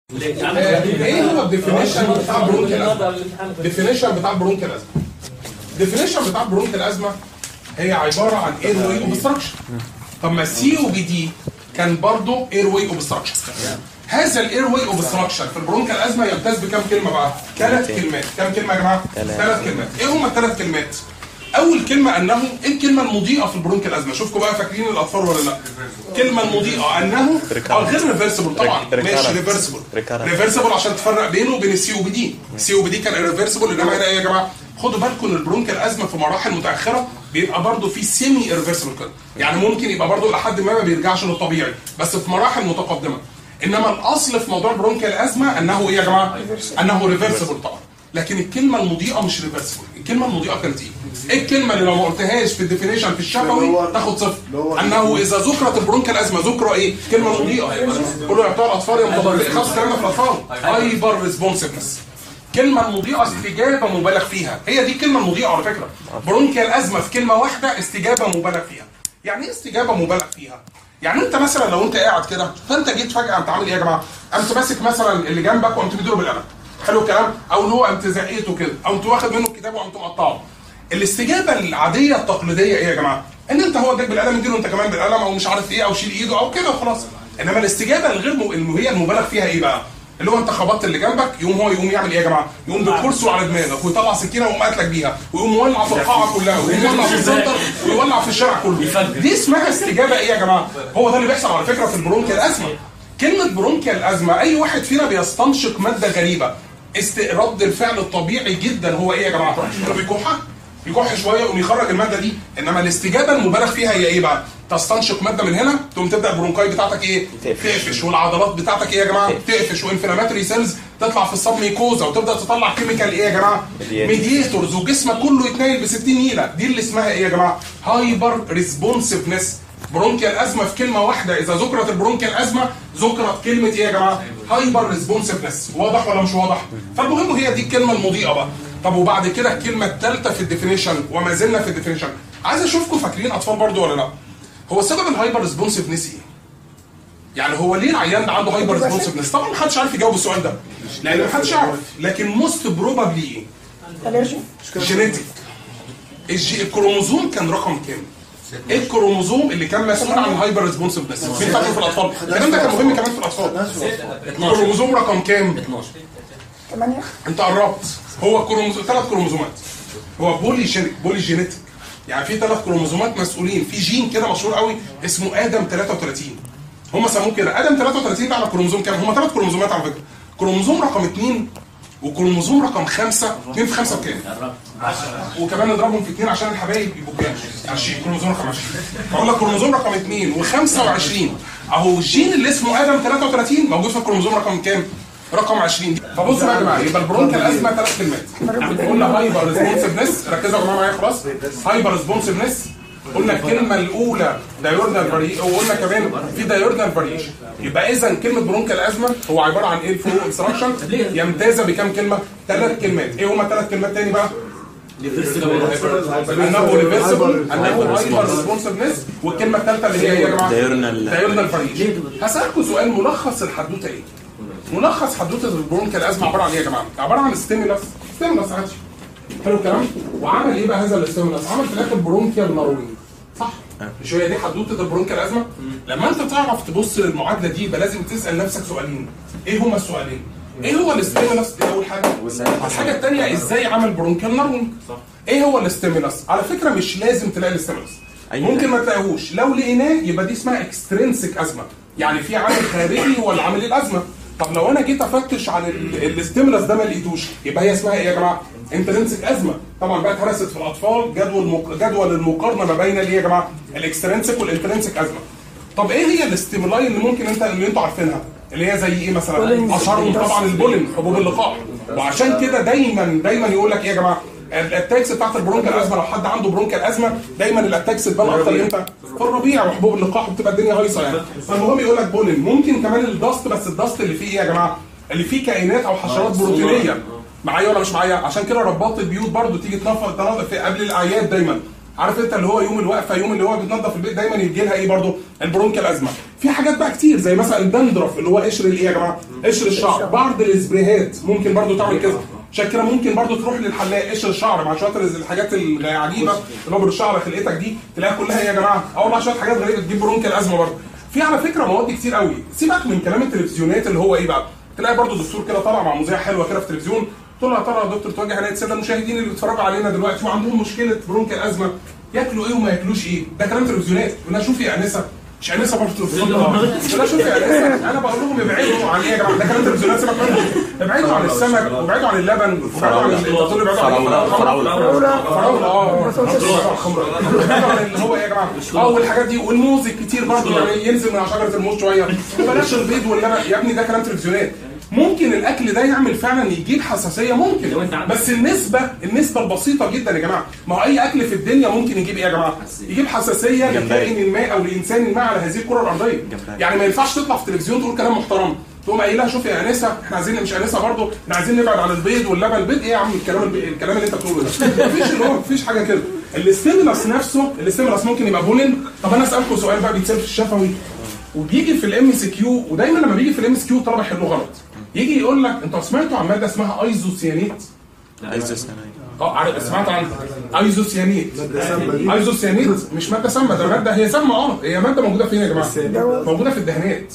ايه هو الديفينيشن بتاع برونكيال ازمه؟ الديفينيشن بتاع برونكيال ازمه الديفينيشن بتاع برونكيال ازمه هي عباره عن اير واي اوبستراكشن طب ما السي او بي دي كان برضه اير واي اوبستراكشن هذا الاير واي اوبستراكشن في البرونكيال ازمه يمتاز بكام كلمه بقى؟ ثلاث كلمات كام كلمه يا جماعه؟ ثلاث كلمات ايه هم الثلاث كلمات؟ اول كلمه انه ايه الكلمه المضيئه في البرونكيال ازمه شوفكم بقى فاكرين الاطفال ولا لا الكلمه المضيئه انه اه غير ريفرسبل طبعا ماشي ريفرسبل ريفرسبل عشان تفرق بينه وبين السي او بي دي السي او بي دي كان ريفرسبل انما هنا ايه يا جماعه خدوا بالكم ان البرونكيال ازمه في مراحل متاخره بيبقى برضه في سيمي ريفرسبل كده يعني ممكن يبقى برضه لحد ما ما بيرجعش للطبيعي بس في مراحل متقدمه انما الاصل في موضوع البرونكيال ازمه انه ايه يا جماعه انه ريفرسبل طبعا لكن الكلمه المضيئه مش ريفرسبل الكلمه المضيئه كانت ايه ايه الكلمه اللي لو ما قلتهاش في الديفينيشن في الشفوي تاخد صفر انه اذا ذكرت البرونكيال ازمه ذكر ايه كلمه مضيئه قولوا يا بتوع الاطفال يا متضررين خلاص كلامنا في الاطفال هايبر ريسبونسفنس كلمة المضيئة استجابة مبالغ فيها هي دي الكلمة المضيئة على فكرة برونكيال أزمة في كلمة واحدة استجابة مبالغ فيها يعني ايه استجابة مبالغ فيها يعني انت مثلا لو انت قاعد كده فانت جيت فجأة قمت عامل ايه يا جماعة قمت ماسك مثلا اللي جنبك وقمت مديله بالقلم حلو الكلام او اللي هو قمت زقيته كده او قمت واخد منه الكتاب وقمت مقطعه الاستجابة العادية التقليدية ايه يا جماعة ان انت هو اداك بالقلم اديله انت كمان بالقلم او مش عارف ايه او شيل ايده او كده وخلاص انما الاستجابة الغير م... اللي هي المبالغ فيها ايه بقى اللي هو انت خبطت اللي جنبك يقوم هو يقوم يعمل ايه يا جماعه؟ يقوم بكرسه على دماغك ويطلع سكينه ويقوم قاتلك بيها ويقوم مولع في القاعه كلها ويقوم يولع في السنتر ويولع في الشارع كله دي اسمها استجابه ايه يا جماعه؟ هو ده اللي بيحصل على فكره في البرونكيال ازمه كلمه برونكيال ازمه اي واحد فينا بيستنشق ماده غريبه است... رد الفعل الطبيعي جدا هو ايه يا جماعه؟ انه بيكح يكح شويه ويقوم يخرج الماده دي انما الاستجابه المبالغ فيها هي ايه بقى؟ تستنشق ماده من هنا تقوم تبدا البرونكاي بتاعتك ايه؟ تقفش والعضلات بتاعتك ايه يا جماعه؟ تقفش وانفلاماتوري سيلز تطلع في الصب ميكوزا وتبدا تطلع كيميكال ايه يا جماعه؟ ميديتورز وجسمك كله يتنيل ب 60 نيله دي اللي اسمها ايه يا جماعه؟ هايبر ريسبونسفنس برونكيال ازمه في كلمه واحده اذا ذكرت البرونكيال ازمه ذكرت كلمه ايه يا جماعه؟ هايبر ريسبونسفنس واضح ولا مش واضح؟ فالمهم هي دي الكلمه المضيئه بقى طب وبعد كده الكلمه الثالثه في الديفينيشن وما زلنا في الديفينيشن عايز اشوفكم فاكرين اطفال برضو ولا لا؟ هو سبب الهايبر ريسبونسفنس ايه؟ يعني هو ليه العيان ده عنده هايبر ريسبونسفنس؟ طبعا محدش عارف يجاوب السؤال ده لان محدش يعرف لكن موست بروبابلي ايه؟ الرجي جينيتك الجي الكروموزوم كان رقم كام؟ ايه الكروموزوم اللي كان مسؤول عن الهايبر ريسبونسفنس؟ مين فاكره في الاطفال؟ الكلام ده كان مهم كمان في الاطفال الكروموزوم رقم كام؟ 8 انت قربت هو كروموزوم ثلاث كروموزومات هو بولي جينيك بولي جينيتك يعني في ثلاث كروموزومات مسؤولين في جين كده مشهور قوي اسمه ادم 33 هم سموه كده ادم 33 ده على كروموزوم كام هم ثلاث كروموزومات على فكره كروموزوم رقم 2 وكروموزوم رقم 5 2 في 5 بكام؟ وكمان نضربهم في 2 عشان الحبايب يبقوا كام؟ 20 كروموزوم رقم 20 بقول لك كروموزوم رقم 2 و25 اهو الجين اللي اسمه ادم 33 موجود في الكروموزوم رقم كام؟ رقم 20 دي فبصوا بقى يا جماعه يبقى البرونكال ازمه ثلاث كلمات قلنا هايبر ريسبونسفنس ركزوا يا جماعه معايا خلاص هايبر ريسبونسفنس قلنا الكلمه الاولى دايورنال فاريشن وقلنا كمان في دايورنال فاريشن يبقى اذا كلمه برونكال ازمه هو عباره عن ايه الفلو انستراكشن يمتاز بكام كلمه؟ ثلاث كلمات ايه هما ثلاث كلمات تاني بقى؟ انه ريفرسبل انه هايبر ريسبونسفنس والكلمه الثالثه اللي هي ايه يا جماعه؟ Diurnal. دايورنال فاريشن هسالكم سؤال ملخص الحدوته ايه؟ ملخص حدوته البرونكال ازمه عباره عن ايه يا جماعه؟ عباره عن ستيمولاس ستيمولاس عادي حلو الكلام؟ وعمل ايه بقى هذا الاستيمولاس؟ عمل في الاخر برونكيال ناروين صح؟ مش هي دي حدوته البرونكال ازمه؟ لما انت تعرف تبص للمعادله دي يبقى لازم تسال نفسك سؤالين ايه هما السؤالين؟ ايه هو الاستيمولاس دي اول حاجه؟ الحاجه الثانيه ازاي عمل برونكيال ناروين؟ ايه هو الاستيمولاس؟ على فكره مش لازم تلاقي الاستيمولاس أيوة. ممكن ما تلاقيهوش لو لقيناه يبقى دي اسمها اكسترنسك ازمه يعني في عامل خارجي هو اللي عامل الازمه طب لو انا جيت افتش عن ال- الاستيمولاس ده ما لقيتوش يبقى هي اسمها ايه يا جماعه؟ انترنسك ازمه طبعا بقى اتهرست في الاطفال جدول مق... جدول المقارنه ما بين الايه يا جماعه؟ الاكسترنسك والانترنسك ازمه طب ايه هي الاستيمولاي اللي ممكن انت اللي انتوا عارفينها؟ اللي هي زي ايه مثلا؟ بولين. اشهرهم طبعا البولين حبوب اللقاح وعشان كده دايما دايما يقول لك ايه يا جماعه؟ الاتاكس بتاعت البرونكال ازمه لو حد عنده برونكال ازمه دايما الاتاكس تبان اكتر امتى؟ في الربيع وحبوب اللقاح بتبقى الدنيا هايصه يعني فالمهم يقول لك بولين ممكن كمان الدست بس الدست اللي فيه ايه يا جماعه؟ اللي فيه كائنات او حشرات بروتينيه معايا ولا مش معايا؟ عشان كده رباط البيوت برضو تيجي تنفض تنظف في قبل الاعياد دايما عارف انت اللي هو يوم الوقفه يوم اللي هو بتنظف البيت دايما يجي لها ايه برضه البرونكيال ازمه في حاجات بقى كتير زي مثلا الدندرف اللي هو قشر الايه يا جماعه قشر الشعر بعض الاسبريهات ممكن برضه تعمل كده عشان كده ممكن برضه تروح للحلاق قشر الشعر مع شويه الحاجات العجيبه اللي هو بالشعر خلقتك دي تلاقيها كلها ايه يا جماعه اه والله شويه حاجات غريبه تجيب برونكيال ازمه برضه في على فكره مواد كتير قوي سيبك من كلام التلفزيونات اللي هو ايه بقى تلاقي برضه دكتور كده طالع مع مذيع حلوه كده في التلفزيون تقول له يا ترى يا دكتور توجه عنايه الساده المشاهدين اللي بيتفرجوا علينا دلوقتي وعندهم مشكله برونكيال ازمه ياكلوا ايه وما ياكلوش ايه ده كلام تلفزيونات يقول لها شوفي يا انسه مش انسه برضه تقول لها شوفي يا انسه انا بقول لهم ابعدوا عن ايه يا جماعه ده كلام تلفزيونات سيبك منه ابعدوا عن السمك وابعدوا عن اللبن وابعدوا عن تقول لي ابعدوا عن فراولة. فراوله فراوله اه اللي هو ايه يا جماعه اه والحاجات دي والموز الكتير برضه يعني ينزل من على شجره الموز شويه وبلاش البيض واللبن يا ابني ده كلام تلفزيونات ممكن الاكل ده يعمل فعلا يجيب حساسيه ممكن بس النسبه النسبه البسيطه جدا يا جماعه ما هو اي اكل في الدنيا ممكن يجيب ايه يا جماعه يجيب حساسيه لكائن ما او لانسان ما على هذه الكره الارضيه يعني ما ينفعش تطلع في التلفزيون تقول كلام محترم تقوم قايل لها شوفي يا انسه احنا عايزين مش انسه برضه احنا عايزين نبعد عن البيض واللبن البيض ايه يا عم الكلام الب- الكلام اللي انت بتقوله ده مفيش اللي هو مفيش حاجه كده الاستيمولاس نفسه الاستيمولاس ممكن يبقى بولين طب انا اسالكم سؤال بقى بيتسال في الشفوي وبيجي في الام اس كيو ودايما لما بيجي في الام اس كيو الطلبه يحلوه غلط يجي يقول لك انتوا سمعتوا عن ماده اسمها ايزوسيانيت عايز السنة اه عارف سمعت عن ايزوسيانيت ايزوسيانيت مش ماده سامه ده ماده هي سامه اه هي ماده موجوده فين يا جماعه؟ موجوده في الدهانات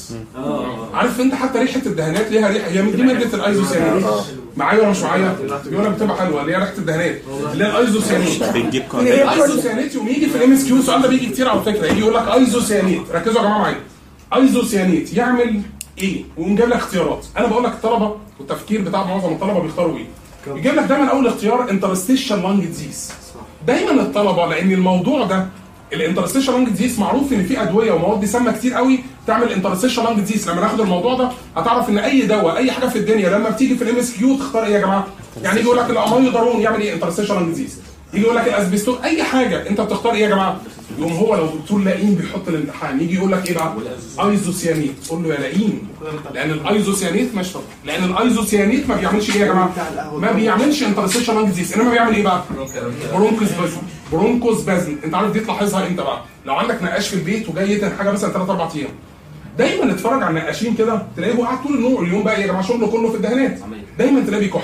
عارف انت حتى ريحه الدهانات ليها ريحه هي دي ماده الايزوسيانيت معايا ولا مش معايا؟ بيقول لك بتبقى حلوه اللي هي ريحه الدهانات اللي هي الايزوسيانيت بتجيب كارت الايزوسيانيت يوم يجي في الام اس كيو السؤال ده بيجي كتير على فكره يجي يقول لك ايزوسيانيت ركزوا يا جماعه معايا ايزوسيانيت يعمل ايه؟ ويقوم جايب لك اختيارات انا بقول لك الطلبه والتفكير بتاع معظم الطلبه بيختاروا ايه؟ يجيب لك دايما اول اختيار انترستيشن لانج ديزيز دايما الطلبه لان الموضوع ده الانترستيشن لانج ديزيز معروف ان في ادويه ومواد سامه كتير قوي تعمل انترستيشن لانج ديزيز لما ناخد الموضوع ده هتعرف ان اي دواء اي حاجه في الدنيا لما بتيجي في الام اس كيو تختار ايه يا جماعه؟ يعني يجي يقول لك الاميودارون يعمل ايه انترستيشن لانج ديزيز يجي يقول لك الاسبستون اي حاجه انت بتختار ايه يا جماعه؟ يقوم هو لو دكتور لئيم بيحط الامتحان يجي يقول لك ايه بقى؟ ايزوسيانيت تقول له يا لئيم لان الايزوسيانيت مش طبيعي لان الايزوسيانيت ما بيعملش ايه يا جماعه؟ ما بيعملش انترستيشن لانج ديزيز انما بيعمل ايه بقى؟ برونكوس بازم برونكوس بازم انت عارف دي تلاحظها امتى بقى؟ لو عندك نقاش في البيت وجاي يدهن حاجه مثلا 3 4 ايام دايما اتفرج على النقاشين كده تلاقيه هو قاعد طول النوم اليوم بقى يا جماعه شغله كله في الدهانات دايما تلاقيه بيكح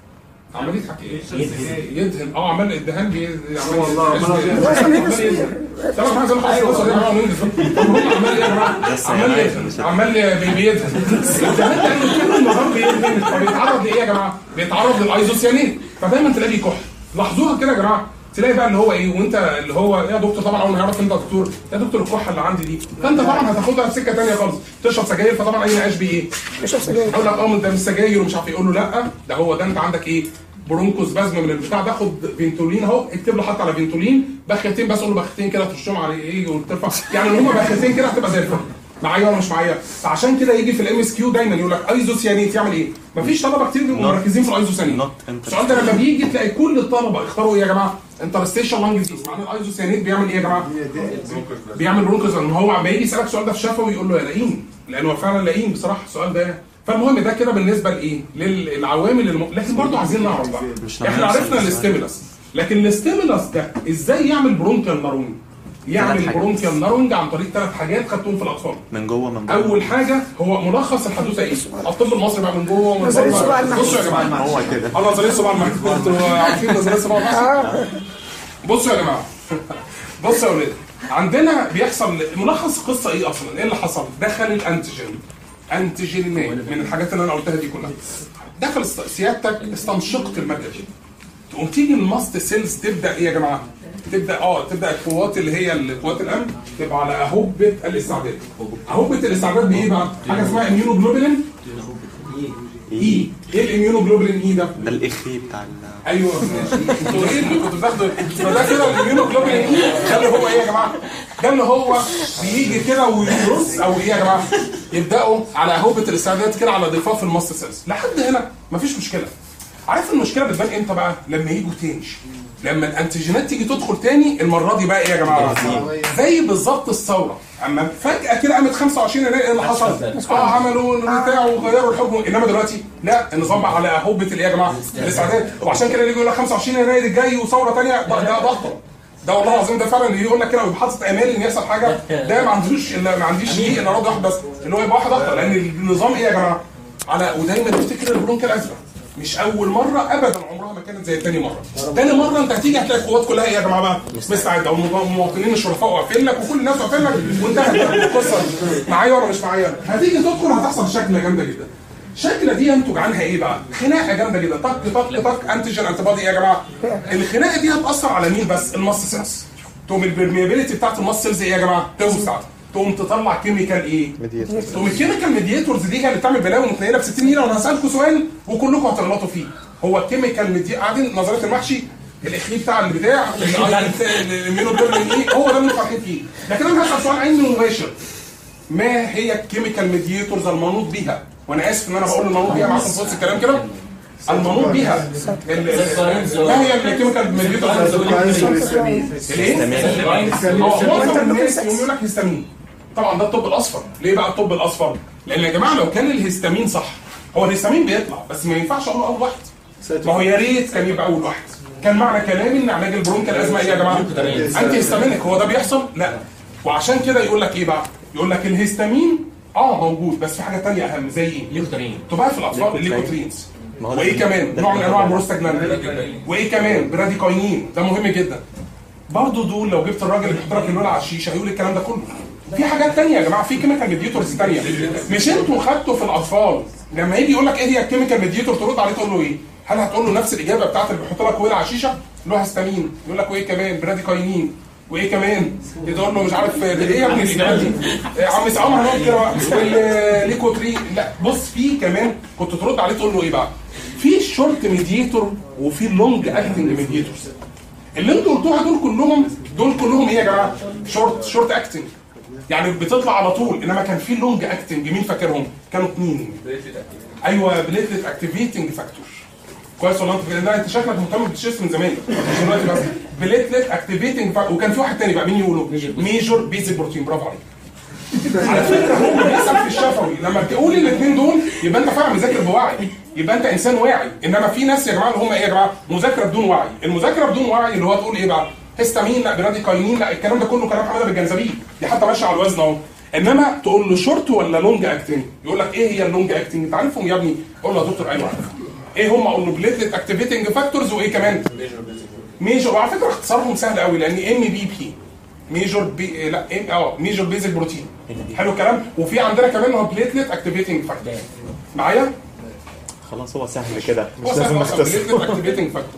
عمال يضحك ايه؟ يدهن اه عمال الدهان بي عمال والله عمال يدهن طبعا احنا زي ما خلاص القصه دي يا جماعه وننجز طب هو عمال ايه يا جماعه؟ عمال يدهن عمال بي- بيدهن الدهان ده طول النهار بيدهن فبيتعرض لايه يا جماعه؟ بيتعرض للايزوسيانين فدايما تلاقيه بيكح لاحظوها كده يا جماعه تلاقي بقى اللي هو ايه وانت اللي هو يا دكتور طبعا اول ما يعرف انت دكتور يا دكتور الكحه اللي عندي دي فانت طبعا هتاخدها في سكه ثانيه خالص تشرب سجاير فطبعا اي نقاش بيه ايه؟ اشرب سجاير يقول لك اه ما انت مش سجاير ومش عارف إيه. يقول له لا ده هو ده انت عندك ايه برونكوس بازم من البتاع ده خد فينتولين اهو اكتب له حتى على فينتولين بختين بس قول له بختين كده ترشهم على ايه وترفع يعني ان هم بختين كده هتبقى زي الفل معايا ولا مش معايا فعشان كده يجي في الام اس كيو دايما يقول لك ايزوسيانيت يعمل ايه مفيش طلبه كتير بيبقوا Not- مركزين في الايزوسيانيت not inter- السؤال ده لما بيجي تلاقي كل الطلبه اختاروا ايه يا جماعه انترستيشن لانج ديزيز معنى الايزوسيانيت بيعمل ايه يا جماعه بيعمل برونكوز ما هو عم يجي يسالك السؤال ده في شفوي يقول له يا لئيم لانه هو فعلا لئيم بصراحه السؤال ده فالمهم ده كده بالنسبه لايه؟ للعوامل الم... لكن برضه عايزين نعرف بقى مش احنا لما عرفنا يحصل الاستيمولاس لكن الاستيمولاس ده ازاي يعمل برونكيال نارونج؟ يعمل ثلاث حاجات. برونكيال نارونج عن طريق ثلاث حاجات خدتهم في الاطفال من جوه من بره اول حاجه هو ملخص الحدوته ايه؟ الطب المصري بقى من جوه ومن نظرية الصباع بره المحدود. بصوا يا جماعه هو كده اه نظريه الصباع المحدود انتوا عارفين نظريه الصباع المحدود؟ بصوا يا جماعه بصوا يا ولاد عندنا بيحصل ملخص القصه ايه اصلا؟ ايه اللي حصل؟ دخل الانتيجين انتيجين ما من الحاجات اللي انا قلتها دي كلها دخل است- سيادتك استنشقت الماده دي تقوم تيجي الماست سيلز تبدا ايه يا جماعه؟ تبدا اه تبدا القوات اللي هي قوات الامن تبقى على اهبه الاستعداد اهبه الاستعداد بايه بقى؟ حاجه اسمها اميونوجلوبولين اي ايه الاميونوجلوبولين اي ده؟ ده الاخي بتاع ال ايوه ماشي انتوا ايه اللي كنتوا بتاخدوا فده كده الاميونوجلوبولين اي ده اللي هو ايه يا جماعه؟ ده اللي هو بيجي كده ويرص او ايه يا جماعه؟ يبداوا على اهوبه الاستعداد كده على ضفاف الماست سيلز لحد هنا مفيش مشكله عارف المشكله بتبان امتى بقى؟ لما يجوا تاني لما الانتيجينات تيجي تدخل تاني المره دي بقى ايه يا جماعه؟ زي بالظبط الثوره اما فجاه كده قامت 25 يناير ايه اللي حصل؟ اه عملوا البتاع وغيروا الحكم انما دلوقتي لا النظام على هوبه الايه يا جماعه؟ الاستعداد وعشان كده يجي يقول لك 25 يناير الجاي وثوره ثانيه ده ده ضغطه ده والله العظيم ده فعلا اللي يقول لك كده ويبقى حاطط امال ان يحصل حاجه ده ما عندوش الا ما عنديش دي الا راضي واحد بس اللي هو يبقى واحد اكتر لان النظام ايه يا جماعه؟ على ودايما تفتكر البرونك الازرق مش اول مره ابدا عمرها ما كانت زي تاني مره تاني مره انت هتيجي هتلاقي القوات كلها ايه يا جماعه بقى مستعده والمواطنين الشرفاء واقفين لك وكل الناس واقفين لك وانتهت القصه معايا ولا مش معايا هتيجي تدخل هتحصل شكله جامده جدا الشكله دي ينتج عنها ايه بقى؟ خناقه جامده جدا طق طق طق انتيجين انتي بادي ايه يا جماعه؟ الخناقه دي هتاثر على مين بس؟ المص سيلز تقوم البرميابيلتي بتاعت المص سيلز ايه يا جماعه؟ توسع تقوم تطلع كيميكال ايه؟ ميديتور تقوم الكيميكال ميديتورز دي هي اللي بتعمل بلاوي متنيله ب 60 نيله وانا هسالكم سؤال وكلكم هتغلطوا فيه هو الكيميكال ميدي قاعدين نظريه المحشي الاخليق بتاع البتاع المينوديرمين ايه هو ده اللي انتوا عارفين فيه لكن انا هسال سؤال علمي مباشر ما هي الكيميكال ميديتورز المنوط بيها وانا اسف ان انا بقول المنوط بيها معاكم في وسط الكلام كده المنوط بيها ال- ال- ما هي الكيميكال ميديتورز الايه؟ اه معظم الناس يقول لك هيستامين طبعا ده الطب الاصفر ليه بقى الطب الاصفر لان يا جماعه لو كان الهيستامين صح هو الهيستامين بيطلع بس ما ينفعش اقول اول واحد ما هو يا ريت كان يبقى اول واحد كان معنى كلامي ان علاج البرونكال ازمه ايه يا جماعه انتي هيستامينك هو ده بيحصل لا وعشان كده يقول لك ايه بقى يقول لك الهيستامين اه موجود بس في حاجه تانية اهم زي ايه ليكوترين تبقى في الاطفال الليكوترينز ما هو ده- وايه كمان ده نوع من اللي انواع هو- البروستاجلاندين وايه كمان براديكاينين ده مهم جدا برضه دول لو جبت الراجل اللي بيحط لك اللون على الشيشه هيقول الكلام ده كله في حاجات تانية يا جماعه في كيميكال ميديتورز تانية مش انتوا خدتوا في الاطفال لما يجي يقول لك ايه هي الكيميكال ميديتور ترد عليه تقول له ايه؟ هل هتقول له نفس الاجابه بتاعت اللي بيحط لك ويل على الشيشه؟ اللي هو هيستامين يقول لك وايه كمان براديكاينين وايه كمان تقول له مش عارف ايه يا ابني الاجابات دي إيه عم سعام هنقعد كده بقى والليكوتري لا بص في كمان كنت ترد عليه تقول له ايه بقى؟ في شورت ميديتور وفي لونج اكتنج ميديتورز اللي انتوا قلتوها دول كلهم دول كلهم ايه يا جماعه؟ شورت شورت اكتنج يعني بتطلع على طول انما كان في لونج اكتنج مين فاكرهم؟ كانوا اثنين ايوه بليتلت اكتيفيتنج فاكتور كويس ولا انت لا انت شكلك مهتم بالتشيست من زمان مش دلوقتي بس بليتلت اكتيفيتنج فاكتور وكان في واحد تاني بقى مين يقولوا؟ ميجور بيزك بروتين برافو عليك على فكره هو بيسال في الشفوي لما بتقول الاثنين دول يبقى انت فعلا مذاكر بوعي يبقى انت انسان واعي انما في ناس يا جماعه اللي هم ايه يا جماعه مذاكره بدون وعي المذاكره بدون وعي اللي هو تقول ايه بقى هيستامين لا براديكاينين لا الكلام ده كله كلام حماده بالجنزبيل دي حتى ماشيه على الوزن اهو انما تقول له شورت ولا لونج اكتنج يقول لك ايه هي اللونج اكتنج انت عارفهم يا ابني قول له يا دكتور ايوه عارفهم ايه هم اقول له بليتلت اكتيفيتنج فاكتورز وايه كمان ميجور وعلى فكره اختصارهم سهل قوي لان ام بي بي ميجور بي لا ام اه ميجور بيزك بروتين حلو الكلام وفي عندنا كمان هو بليتلت اكتيفيتنج فاكتور معايا خلاص هو سهل كده مش هو لازم سهل نختصر بليتلت اكتيفيتنج فاكتور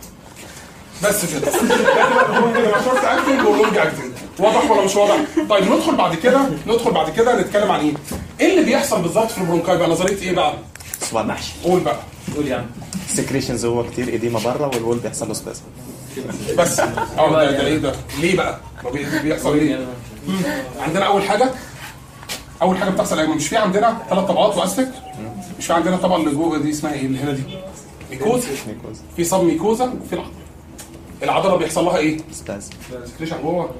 بس كده شورت اكتنج ولونج اكتنج واضح ولا مش واضح؟ طيب ندخل بعد كده ندخل بعد كده نتكلم عن ايه؟ ايه اللي بيحصل بالظبط في البرونكاي بقى نظريه ايه بقى؟ صباع محشي قول بقى قول يا عم سكريشنز هو كتير ايديما بره والول بيحصل له سبازم بس اه ده, ده ايه ده؟ ليه بقى؟ ما بي- بيحصل ايه؟ عندنا اول حاجه اول حاجه بتحصل ايه مش في عندنا ثلاث طبقات واستك مش في عندنا الطبقه اللي جوه دي اسمها ايه اللي هنا دي ميكوزا ميكوز في صب ميكوزا وفي العضله العضله بيحصل لها ايه سبازم سكريشن جوه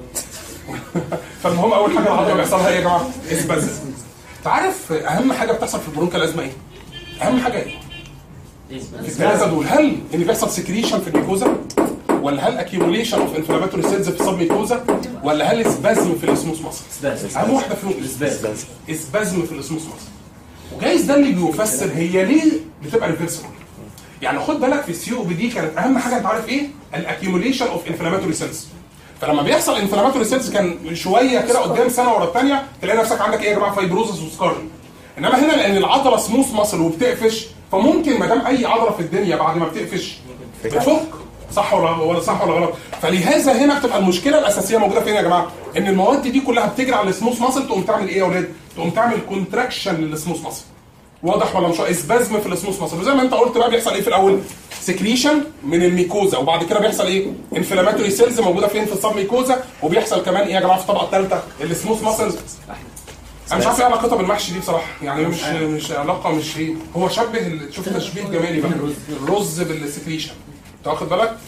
فالمهم اول حاجه العضله بيحصل لها ايه يا جماعه اسبازم تعرف اهم حاجه بتحصل في البرونكا لازمه ايه اهم حاجه ايه في الثلاثه دول هل ان بيحصل سكريشن في الميكوزا ولا هل اكيوميليشن اوف انفلاماتوري سيلز في الصب ميكوزا ولا هل اسبازم في الاسموس مصر اهم واحده فيهم اسبازم سبازم اسبازم في الاسموس مصر وجايز ده اللي بيفسر هي ليه بتبقى ريفرسبل يعني خد بالك في السي او بي دي كانت اهم حاجه انت عارف ايه الاكيوميليشن اوف انفلاماتوري سيلز فلما بيحصل انفلاماتوري سيلز كان شويه كده قدام سنه ورا الثانيه تلاقي نفسك عندك ايه يا جماعه فايبروزس وسكارين انما هنا لان العضله سموث مصل وبتقفش فممكن ما دام اي عضله في الدنيا بعد ما بتقفش بتفك صح ولا ولا صح ولا غلط فلهذا هنا بتبقى المشكله الاساسيه موجوده فين يا جماعه ان المواد دي كلها بتجري على السموث ماسل تقوم تعمل ايه يا اولاد تقوم تعمل كونتراكشن للسموث ماسل واضح ولا مش اسبازم في الاسموث ماسل وزي ما انت قلت بقى بيحصل ايه في الاول سكريشن من الميكوزا وبعد كده بيحصل ايه انفلاماتوري سيلز موجوده فين في الصب ميكوزا وبيحصل كمان ايه يا جماعه في الطبقه الثالثه السموث ماسل انا مش عارف ايه علاقتها بالمحشي دي بصراحه يعني مش مش علاقه مش ايه هو شبه ال- شوف التشبيه الجمالي بقى الرز بالسكريشن انت واخد بالك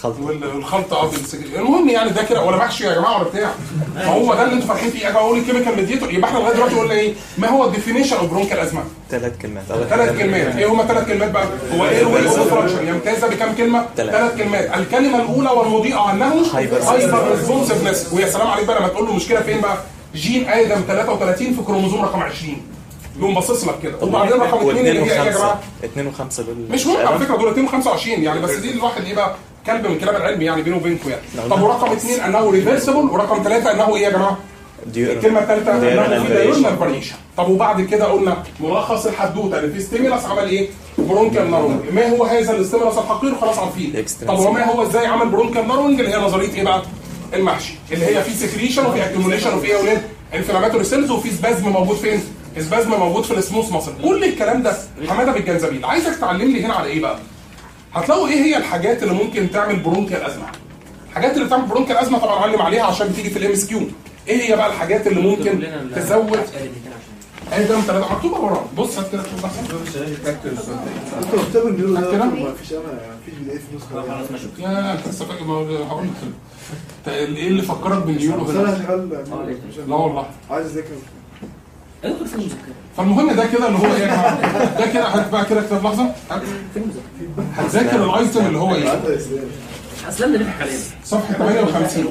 الخلط وال- والخلطه اه بالسجل المهم يعني ده كده ولا محشي يا جماعه ولا بتاع ما هو ده اللي انتوا فارحين فيه اجي اقول الكيميكال ميديتور يبقى احنا لغايه دلوقتي قلنا ايه ما هو الديفينيشن اوف برونكال ازمه ثلاث كلمات أول ثلاث حاجة كلمات ايه هما ثلاث كلمات بقى هو ايه الويل اوبستراكشن يمتاز بكام كلمه تلاتة. ثلاث كلمات الكلمه الاولى والمضيئه عنه Hyper هايبر ريسبونسفنس ويا سلام عليك بقى لما تقول له مشكله فين بقى جين ادم 33 في كروموزوم رقم 20 يقوم باصص لك كده وبعدين رقم اثنين اللي هي ايه يا جماعه اثنين وخمسة دول مش مهم على فكره دول 225 يعني بس دي الواحد ايه بقى كلب من كلام العلم يعني بينه وبينكم يعني طب ورقم اثنين انه ريفرسبل ورقم ثلاثه انه ايه يا جماعه؟ الكلمه الثالثه انه في دايورنال فاريشن طب وبعد كده قلنا ملخص الحدوته ان في ستيمولاس عمل ايه؟ برونكال نارونج ما هو هذا الاستيمولاس الحقير خلاص عارفين طب وما هو ازاي عمل برونكال نارونج اللي هي نظريه ايه بقى؟ المحشي اللي هي في سكريشن وفي اكيوميليشن وفي ايه يا اولاد؟ انفلاماتوري سيلز وفي سبازم موجود فين؟ سبازم موجود في السموث ماسل كل الكلام ده حماده بالجنزبيل عايزك تعلم لي هنا على ايه بقى؟ هتلاقوا ايه هي الحاجات اللي ممكن تعمل برونكيال ازمه الحاجات اللي بتعمل برونكيال ازمه طبعا علم عليها عشان بتيجي في الام اس كيو ايه هي بقى الحاجات اللي ممكن تزود ادم ثلاثه مكتوبه ورا بص هات كده شوف احسن انتوا اكتبوا النيورو كده؟ ده ما فيش انا ما فيش بي دي اف نسخه يا انت لسه فاكر ما هو- هقول لك كده. انت ايه اللي فكرك باليورو بس انا هنا؟ هشغل لا والله عايز اذاكر فالمهم ده كده اللي هو ايه يا جماعه ده كده هات بقى كده اكتب لحظه هات. هتذاكر الايتم اللي هو ايه؟ اسلمنا نضحك علينا صفحه 58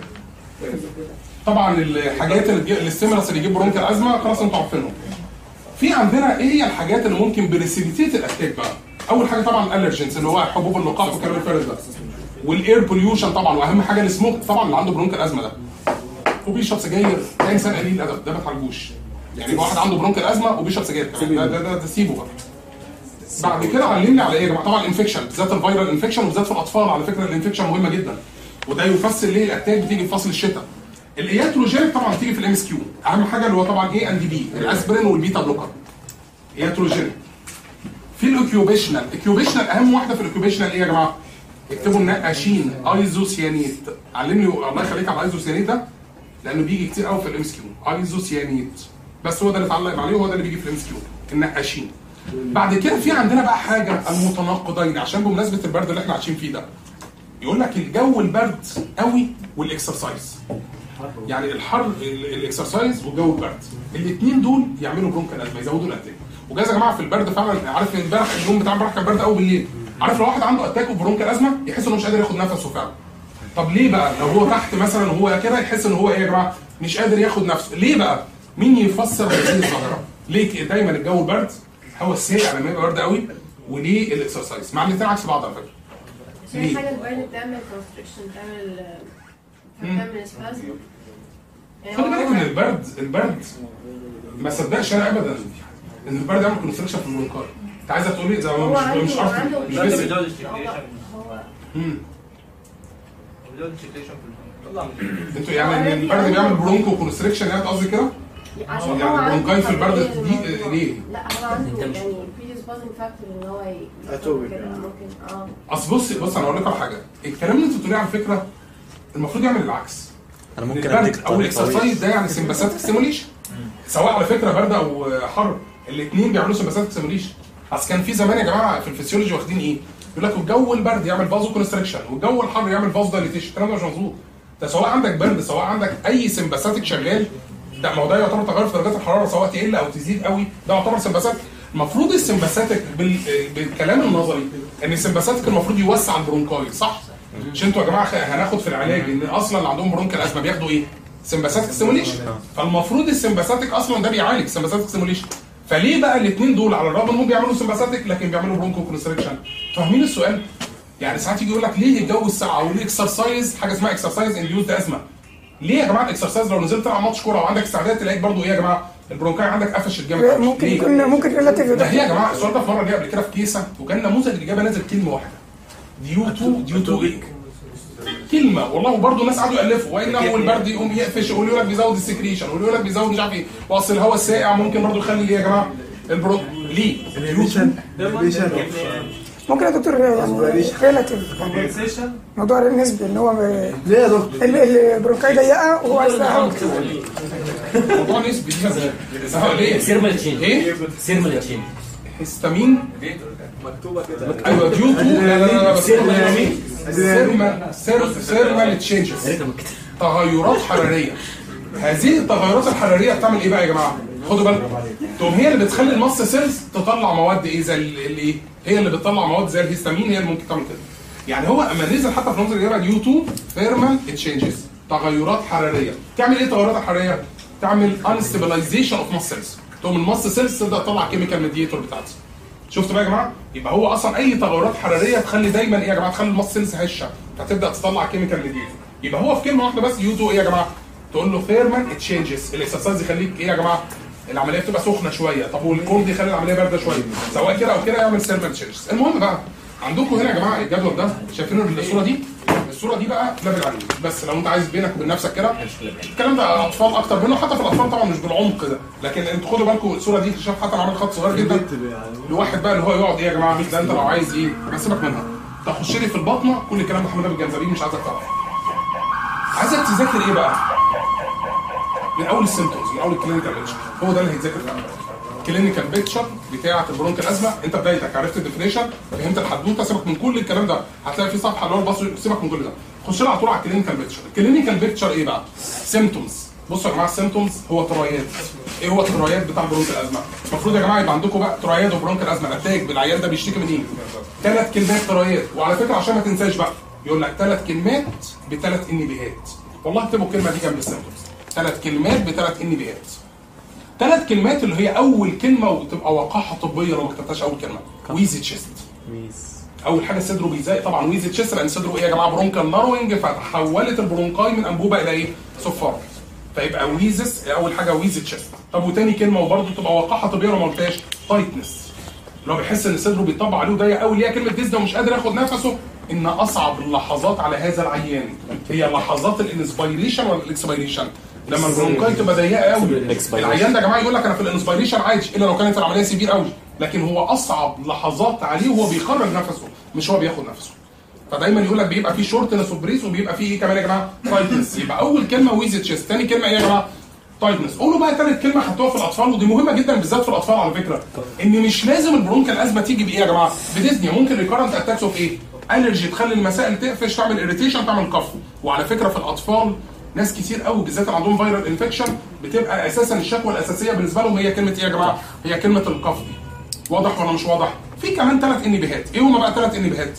طبعا الحاجات اللي بي- الاستيمولاس اللي يجيب برونكال ازمه خلاص انتوا عارفينهم في عندنا ايه هي الحاجات اللي ممكن بريسيبيتيت الاتاك بقى اول حاجه طبعا الالرجنز اللي هو حبوب اللقاح والكلام الفارغ ده والاير بوليوشن طبعا واهم حاجه السموك طبعا اللي عنده برونكال ازمه ده وبيشرب سجاير ده انسان قليل الادب ده ما تعالجوش يعني يبقى واحد عنده برونكال ازمه وبيشرب سجاير كمان ده ده ده, ده سيبه بقى بعد كده علمني على ايه يا جماعه طبعا الانفكشن بالذات الفيرال انفكشن وبالذات في الاطفال على فكره الانفكشن مهمه جدا وده يفسر ليه الاتاك بتيجي في فصل الشتاء الاياتروجينيك طبعا بتيجي في الام اس كيو اهم حاجه اللي هو طبعا ايه اند بي الاسبرين والبيتا بلوكر اياتروجينيك في الاوكيوبيشنال الاوكيوبيشنال اهم واحده في الاوكيوبيشنال ايه يا جماعه اكتبوا النقاشين ايزوسيانيت علمني الله يخليك على الايزوسيانيت ده لانه بيجي كتير قوي في الام اس كيو ايزوسيانيت بس هو ده اللي اتعلم عليه وهو ده اللي بيجي في الام اس كيو النقاشين بعد كده في عندنا بقى حاجه المتناقضين عشان بمناسبه البرد اللي احنا عايشين فيه ده يقول لك الجو البرد قوي والاكسرسايز يعني الحر ال- الاكسرسايز والجو البرد الاثنين دول يعملوا برونكال ازمه يزودوا الاتاك وجاز يا جماعه في البرد فعلا عارف ان امبارح اليوم بتاع امبارح كان برد قوي بالليل عارف لو واحد عنده اتاك وبرونكال ازمه يحس انه مش قادر ياخد نفسه فعلا طب ليه بقى لو هو تحت مثلا وهو كده يحس ان هو ايه يا جماعه مش قادر ياخد نفسه ليه بقى مين يفسر هذه الظاهره ليه ك- دايما الجو البرد هو الساقع لما يبقى برد قوي وليه الاكسرسايز مع الاثنين عكس بعض على فكره في ليه؟ حاجة البرد بتعمل constriction بتعمل بتعمل spasm يعني خلي هو- بالك ان البرد البرد ما صدقش انا ابدا ان البرد يعمل كونستركشن في البرونكاي انت عايزه تقولي زي ما هو مش عنده- مش عارف عنده- مش عنده بس هو هو مم. انتوا يعني ان البرد بيعمل برونكو كونستريكشن يعني قصدي كده؟ عشان يعني هو عنده البرونكاي في البرد قابلية دي- للموضوع. ليه؟ لا هو عنده يعني predisposing factor ان هو ي- أتوبك كده يعني. ممكن اه اصل بص بص انا اقول لكم على حاجه الكلام اللي انتوا بتقوليه على فكره المفروض يعمل العكس انا ممكن البرد اديك او طريق الاكسرسايز طويل ده يعني سمباثيك ستيموليشن سواء على فكره برد او حر الاثنين بيعملوا سمباثيك ستيموليشن اصل كان في زمان يا جماعه في الفسيولوجي واخدين ايه؟ يقول لك الجو البرد يعمل فازو كونستريكشن والجو الحر يعمل فازو دايليتيشن الكلام ده مش مظبوط ده سواء عندك برد سواء عندك اي سمباثيك شغال ده ما هو ده يعتبر تغير في درجات الحراره سواء تقل او تزيد قوي ده يعتبر سمباثيك المفروض السمباثيك بال... بالكلام النظري ان السمباثيك المفروض يوسع البرونكاي صح؟ مش انتوا يا جماعه خ- هناخد في العلاج ان اصلا اللي عندهم برونكال ازمه بياخدوا ايه؟ سمباثيك ستيموليشن فالمفروض السمباثيك اصلا ده بيعالج سمباثيك ستيموليشن فليه بقى الاثنين دول على الرغم انهم بيعملوا سمباثيك لكن بيعملوا برونكو كونستريكشن فاهمين السؤال؟ يعني ساعات يجي يقول لك ليه الجو الساقع والاكسرسايز حاجه اسمها اكسرسايز انديوز ازمه ليه يا جماعه الاكسرسايز لو نزلت تلعب ماتش كوره وعندك استعداد تلاقيك برضو ايه يا جماعه البرونكاي عندك قفش الجامد ممكن ليه؟ يكون ممكن ريلاتيف ده هي يا جماعه السؤال ده في مره جه قبل كده في كيسه وكان نموذج الاجابه نازل كلمه واحده ديو تو ديو تو ايه كلمه والله برضه الناس قعدوا يالفوا وانه البرد يقوم يقفش واللي يقول لك بيزود السكريشن واللي يقول لك بيزود مش عارف ايه واصل الهواء الساقع ممكن برضه يخلي ايه يا جماعه البرو ليه؟ ديو تو ممكن يا دكتور يعني ريلاتيف يعني موضوع نسبي ان هو ليه يا دكتور؟ ال- البرونكاي ضيقه وهو عايز هواء كتير موضوع نسبي دي بس اه ليه؟ سيرمال تشين ايه؟ سيرمال تشين هيستامين مكتوبه كده ايوه ديو تو لا لا لا بس سيرمال سيرمال تشينجز تغيرات حراريه هذه التغيرات الحراريه بتعمل ايه بقى يا جماعه؟ خدوا بالكم تقوم هي اللي بتخلي المص سيلز تطلع مواد ايه زي ال- الايه؟ هي اللي بتطلع مواد زي الهيستامين هي اللي ممكن تعمل كده. يعني هو اما نزل حتى في نقطه الاجابه ديو تو ثيرمال تشينجز تغيرات حراريه. تعمل ايه التغيرات الحراريه؟ تعمل انستابلايزيشن اوف ماس سيلز. تقوم الماس سيلز تبدا تطلع كيميكال ميديتور بتاعتها. شفتوا بقى يا جماعه؟ يبقى هو اصلا اي تغيرات حراريه تخلي دايما ايه يا جماعه؟ تخلي الماس سيلز هشه فتبدا تطلع كيميكال ميديتور. يبقى هو في كلمه واحده بس يو 2 ايه يا جماعه؟ تقول له ثيرمال تشينجز الاكسرسايز يخليك ايه يا جماعه؟ العمليه بتبقى سخنه شويه طب والكولد يخلي العمليه بارده شويه سواء كده او كده يعمل ثيرمال تشينجز المهم بقى عندكم هنا يا جماعه الجدول ده شايفين الصوره دي الصوره دي بقى ليفل عليه بس لو انت عايز بينك وبين نفسك كده الكلام ده اطفال اكتر منه حتى في الاطفال طبعا مش بالعمق ده لكن انتوا خدوا بالكم الصوره دي شايف حتى انا عامل خط صغير جدا لواحد بقى اللي هو يقعد ايه يا جماعه ده انت لو عايز ايه سيبك منها تخش لي في البطنه كل الكلام ده محمد بالجنزبيل مش عايزك تعرف عايزك تذاكر ايه بقى؟ من اول السيمتومز من اول الكلينيكال بيكتشر هو ده اللي هيتذاكر في الكلينيكال بيكتشر بتاعه البرونكال ازمه انت بدايتك عرفت الديفينيشن فهمت الحدوته سيبك من كل الكلام ده هتلاقي في صفحه اللي هو البصري سيبك من كل ده خش لها على طول على الكلينيكال بيكتشر الكلينيكال بيكتشر ايه بقى؟ سيمتومز بصوا يا جماعه السيمتومز هو ترايات ايه هو الترايات بتاع برونكال ازمه المفروض يا جماعه يبقى عندكم بقى ترايات وبرونكال ازمه الاتاك بالعيان ده بيشتكي من ايه ثلاث كلمات ترايات وعلى فكره عشان ما تنساش بقى يقول لك ثلاث كلمات بثلاث انبيهات والله اكتبوا الكلمه دي جنب السيمتومز ثلاث كلمات بثلاث انبيهات ثلاث كلمات اللي هي اول كلمه وتبقى وقاحه طبيه لو ما كتبتهاش اول كلمه ويزي تشيست ميس اول حاجه صدره بيزاق طبعا ويزي تشيست لان صدره ايه يا جماعه برونكال ناروينج فتحولت البرونكاي من انبوبه الى ايه؟ صفار فيبقى ويزس اول حاجه ويزي تشيست طب وتاني كلمه وبرده تبقى وقاحه طبيه لو ما قلتهاش تايتنس اللي هو بيحس ان صدره بيطبع عليه وضيق قوي اللي هي كلمه ديزني ومش قادر ياخد نفسه ان اصعب اللحظات على هذا العيان هي لحظات الانسبيريشن ولا الاكسبيريشن لما البرونكاي تبقى ضيقه قوي الإكسبيريشن. العيان ده يا جماعه يقول لك انا في الانسبيريشن عادي الا لو كانت العمليه سيفير قوي لكن هو اصعب لحظات عليه وهو بيخرج نفسه مش هو بياخد نفسه فدايما يقول لك بيبقى فيه شورتنس اوف بريس وبيبقى فيه ايه كمان يا جماعه تايتنس يبقى اول كلمه ويزي تشيست ثاني كلمه ايه يا جماعه تايتنس قولوا بقى ثالث كلمه حطوها في الاطفال ودي مهمه جدا بالذات في الاطفال على فكره ان مش لازم البرونكال ازمه تيجي بايه يا جماعه بديزني ممكن ريكارنت اتاكس اوف ايه الرجي تخلي المسائل تقفش تعمل اريتيشن تعمل كف وعلى فكره في الاطفال ناس كتير قوي بالذات اللي عندهم فيرال انفكشن بتبقى اساسا الشكوى الاساسيه بالنسبه لهم هي كلمه ايه يا جماعه هي كلمه الكف دي واضح ولا مش واضح في كمان ثلاث انبيهات ايه هما بقى ثلاث انبيهات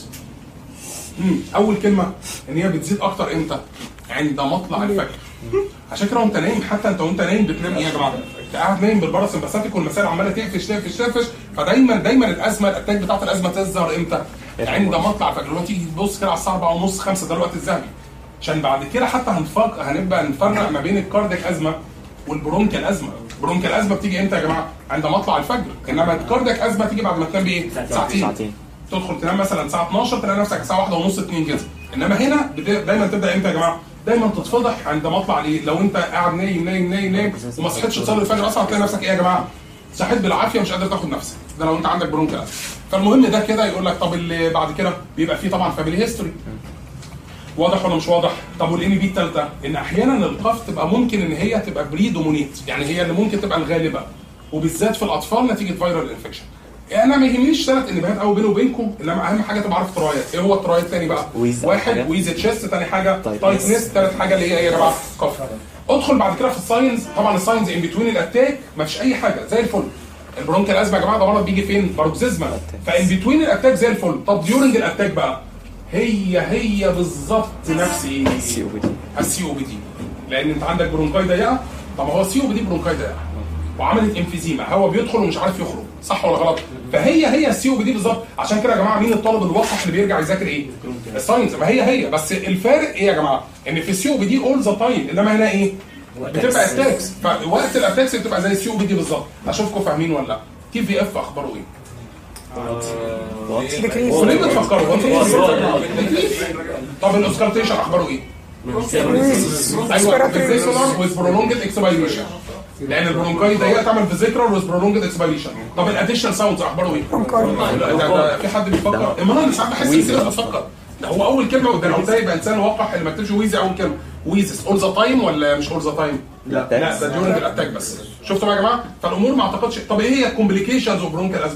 مم. اول كلمه ان هي بتزيد اكتر امتى عند مطلع الفجر عشان كده وانت نايم حتى انت وانت نايم بتنام ايه يا جماعه انت قاعد نايم بالباراسمباثيك والمسائل عماله تقفش تقفش تقفش فدايما دايما الازمه الاتاك بتاعت الازمه تظهر امتى عند مطلع الفجر اللي هو تيجي تبص كده على الساعه 4 ونص 5 ده الوقت الذهبي عشان بعد كده حتى هنفرق هنبقى نفرق ما بين الكارديك ازمه والبرونكال ازمه البرونكال ازمه بتيجي امتى يا جماعه عند مطلع الفجر انما الكارديك ازمه تيجي بعد ما تنام بايه ساعتين ساعتين. تدخل تنام مثلا الساعه 12 تلاقي نفسك الساعه 1 ونص 2 كده انما هنا بت- دايما تبدا امتى يا جماعه دايما تتفضح عند مطلع ليه لو انت قاعد نايم نايم نايم نايم وما صحيتش تصلي الفجر اصلا هتلاقي نفسك ايه يا جماعه صحيت بالعافيه مش قادر تاخد نفسك ده لو انت عندك برونكال أزمة. فالمهم ده كده يقول لك طب اللي بعد كده بيبقى فيه طبعا فاميلي هيستوري واضح ولا مش واضح؟ طب والان بي الثالثه ان احيانا القف تبقى ممكن ان هي تبقى بريدومونيت يعني هي اللي ممكن تبقى الغالبه وبالذات في الاطفال نتيجه فيرال انفكشن انا ما يهمنيش ثلاث انبهات قوي بيني وبينكم انما اهم حاجه تبقى عارف الترايات ايه هو الترايات الثاني بقى؟ ويز أول واحد حاجة. ويز تشيست ثاني حاجه Tightness. تايتنس ثالث حاجه اللي هي ايه يا جماعه؟ كف ادخل بعد كده في الساينز طبعا الساينز ان بتوين الاتاك ما فيش اي حاجه زي الفل البرونكال ازمه يا جماعه ده مرض بيجي فين؟ باروكسيزما فان بتوين الاتاك زي الفل طب ديورنج الاتاك بقى هي هي بالظبط نفس ايه؟ سي او بي دي السي او بي دي لان انت عندك برونكاي ضيقه طب ما هو السي او بي دي برونكاي ضيقه وعملت انفيزيما هو بيدخل ومش عارف يخرج صح ولا غلط فهي هي السي او بي دي بالظبط عشان كده يا جماعه مين الطالب الوقح اللي بيرجع يذاكر ايه الساينس ما هي هي بس الفارق ايه يا جماعه ان في السي او بي دي اول ذا تايم انما هنا ايه بتبقى اتاكس فوقت الاتاكس بتبقى زي السي او بي دي بالظبط اشوفكم فاهمين ولا لا تي في اف اخباره ايه ديكريز هو ليه بتفكروا هو طب الاوسكالتيشن اخباره ايه ايوه فيزيكولار ويز برولونجد اكسبيريشن لان البرونكاي ضيقه تعمل فيزيكولار ويز برولونجد اكسبيريشن طب الاديشنال ساوندز اخباره ايه؟ برونكاي. لا، ده, ده في حد بيفكر اما انا ساعات بحس ان كده بفكر ده هو اول كلمه ده لو قلتها يبقى انسان وقح اللي ما كتبش ويزي اول كلمه ويزس اول ذا تايم ولا مش اول ذا تايم؟ لا لا ده ديورنج الاتاك بس شفتوا بقى يا جماعه فالامور ما اعتقدش طب ايه هي الكومبليكيشنز اوف برونكال ازمه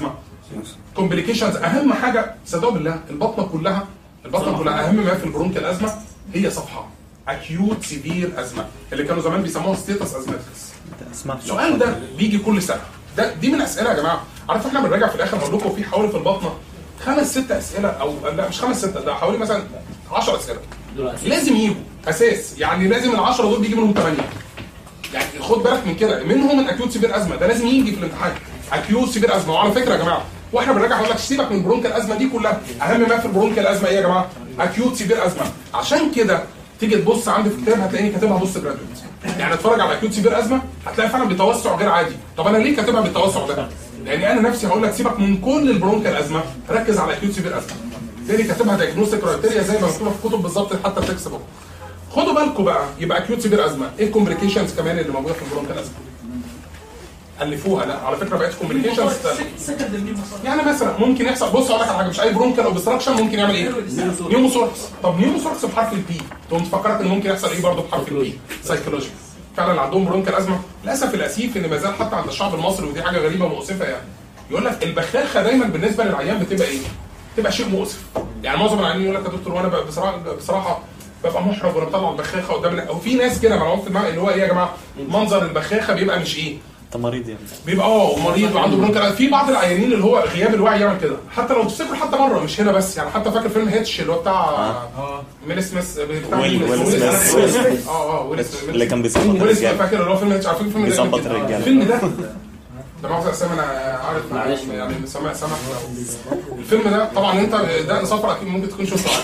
كومبليكيشنز اهم حاجه صدقوا بالله البطنه كلها البطنه كلها اهم ما في البرونكيال ازمه هي صفحه اكيوت سيفير ازمه اللي كانوا زمان بيسموها ستيتس ازماتكس اسمع السؤال ده بيجي كل سنه ده دي من اسئله يا جماعه عارف احنا بنراجع في الاخر هقول لكم في حوالي في البطنه خمس ست اسئله او لا مش خمس ست ده حوالي مثلا 10 اسئله لازم يجوا اساس يعني لازم ال 10 دول بيجي منهم 8 يعني خد بالك من كده منهم من اكيوت سيفير ازمه ده لازم يجي في الامتحان اكيوت سيفير ازمه وعلى فكره يا جماعه واحنا بنراجع هقول لك سيبك من البرونكال ازمه دي كلها اهم ما في البرونكال ازمه ايه يا جماعه اكيوت سيفير ازمه عشان كده تيجي تبص عندي في الكتاب هتلاقيني كاتبها بص جرادويت يعني اتفرج على اكيوت سيفير ازمه هتلاقي فعلا بتوسع غير عادي طب انا ليه كاتبها بالتوسع ده لان انا نفسي هقول لك سيبك من كل البرونكال ازمه ركز على اكيوت سيفير ازمه لاني كاتبها دايجنوستيك كرايتيريا زي ما مكتوبه في الكتب بالظبط حتى التكست بوك خدوا بالكم بقى يبقى اكيوت سيفير ازمه ايه الكومبليكيشنز كمان اللي موجوده في البرونكال ازمه الفوها لا على فكره بقت كومبليكيشنز يعني مثلا ممكن يحصل بص اقول لك على حاجه مش اي برونكال اوبستراكشن ممكن يعمل ايه؟ نيوموثوركس طب نيوموثوركس بحرف البي تقوم تفكرك ان ممكن يحصل ايه برضه بحرف البي سايكولوجي فعلا اللي عندهم برونكال ازمه للاسف الاسيف ان ما زال حتى عند الشعب المصري ودي حاجه غريبه ومؤسفه يعني يقول لك البخاخه دايما بالنسبه للعيان بتبقى ايه؟ بتبقى شيء مؤسف يعني معظم العيانين يقول لك يا دكتور وانا بقى بصراحه بصراحه ببقى محرج وانا بطلع البخاخه قدام الناس. وفي ناس كده ملعوب في دماغي اللي هو ايه يا جماعه منظر البخاخه بيبقى مش ايه انت مريض يعني بيبقى اه مريض وعنده برونكال في بعض العيانين اللي هو غياب الوعي يعمل كده حتى لو تفتكروا حتى مره مش هنا بس يعني حتى فاكر فيلم هيتش اللي هو بتاع ويل سميث بتاع ويل- مين؟ ويل ويل سميث. سميث. اه اه ويل سميث اللي كان بيظبط ويل سميث الرجاله فاكر اللي هو فيلم هيتش عارفين الفيلم ده بيظبط كده؟ الرجالة. الفيلم ده ده مؤاخذة اسامه انا عارف يعني سامع سامع الفيلم ده طبعا انت ده صفرة اكيد ممكن تكون شفته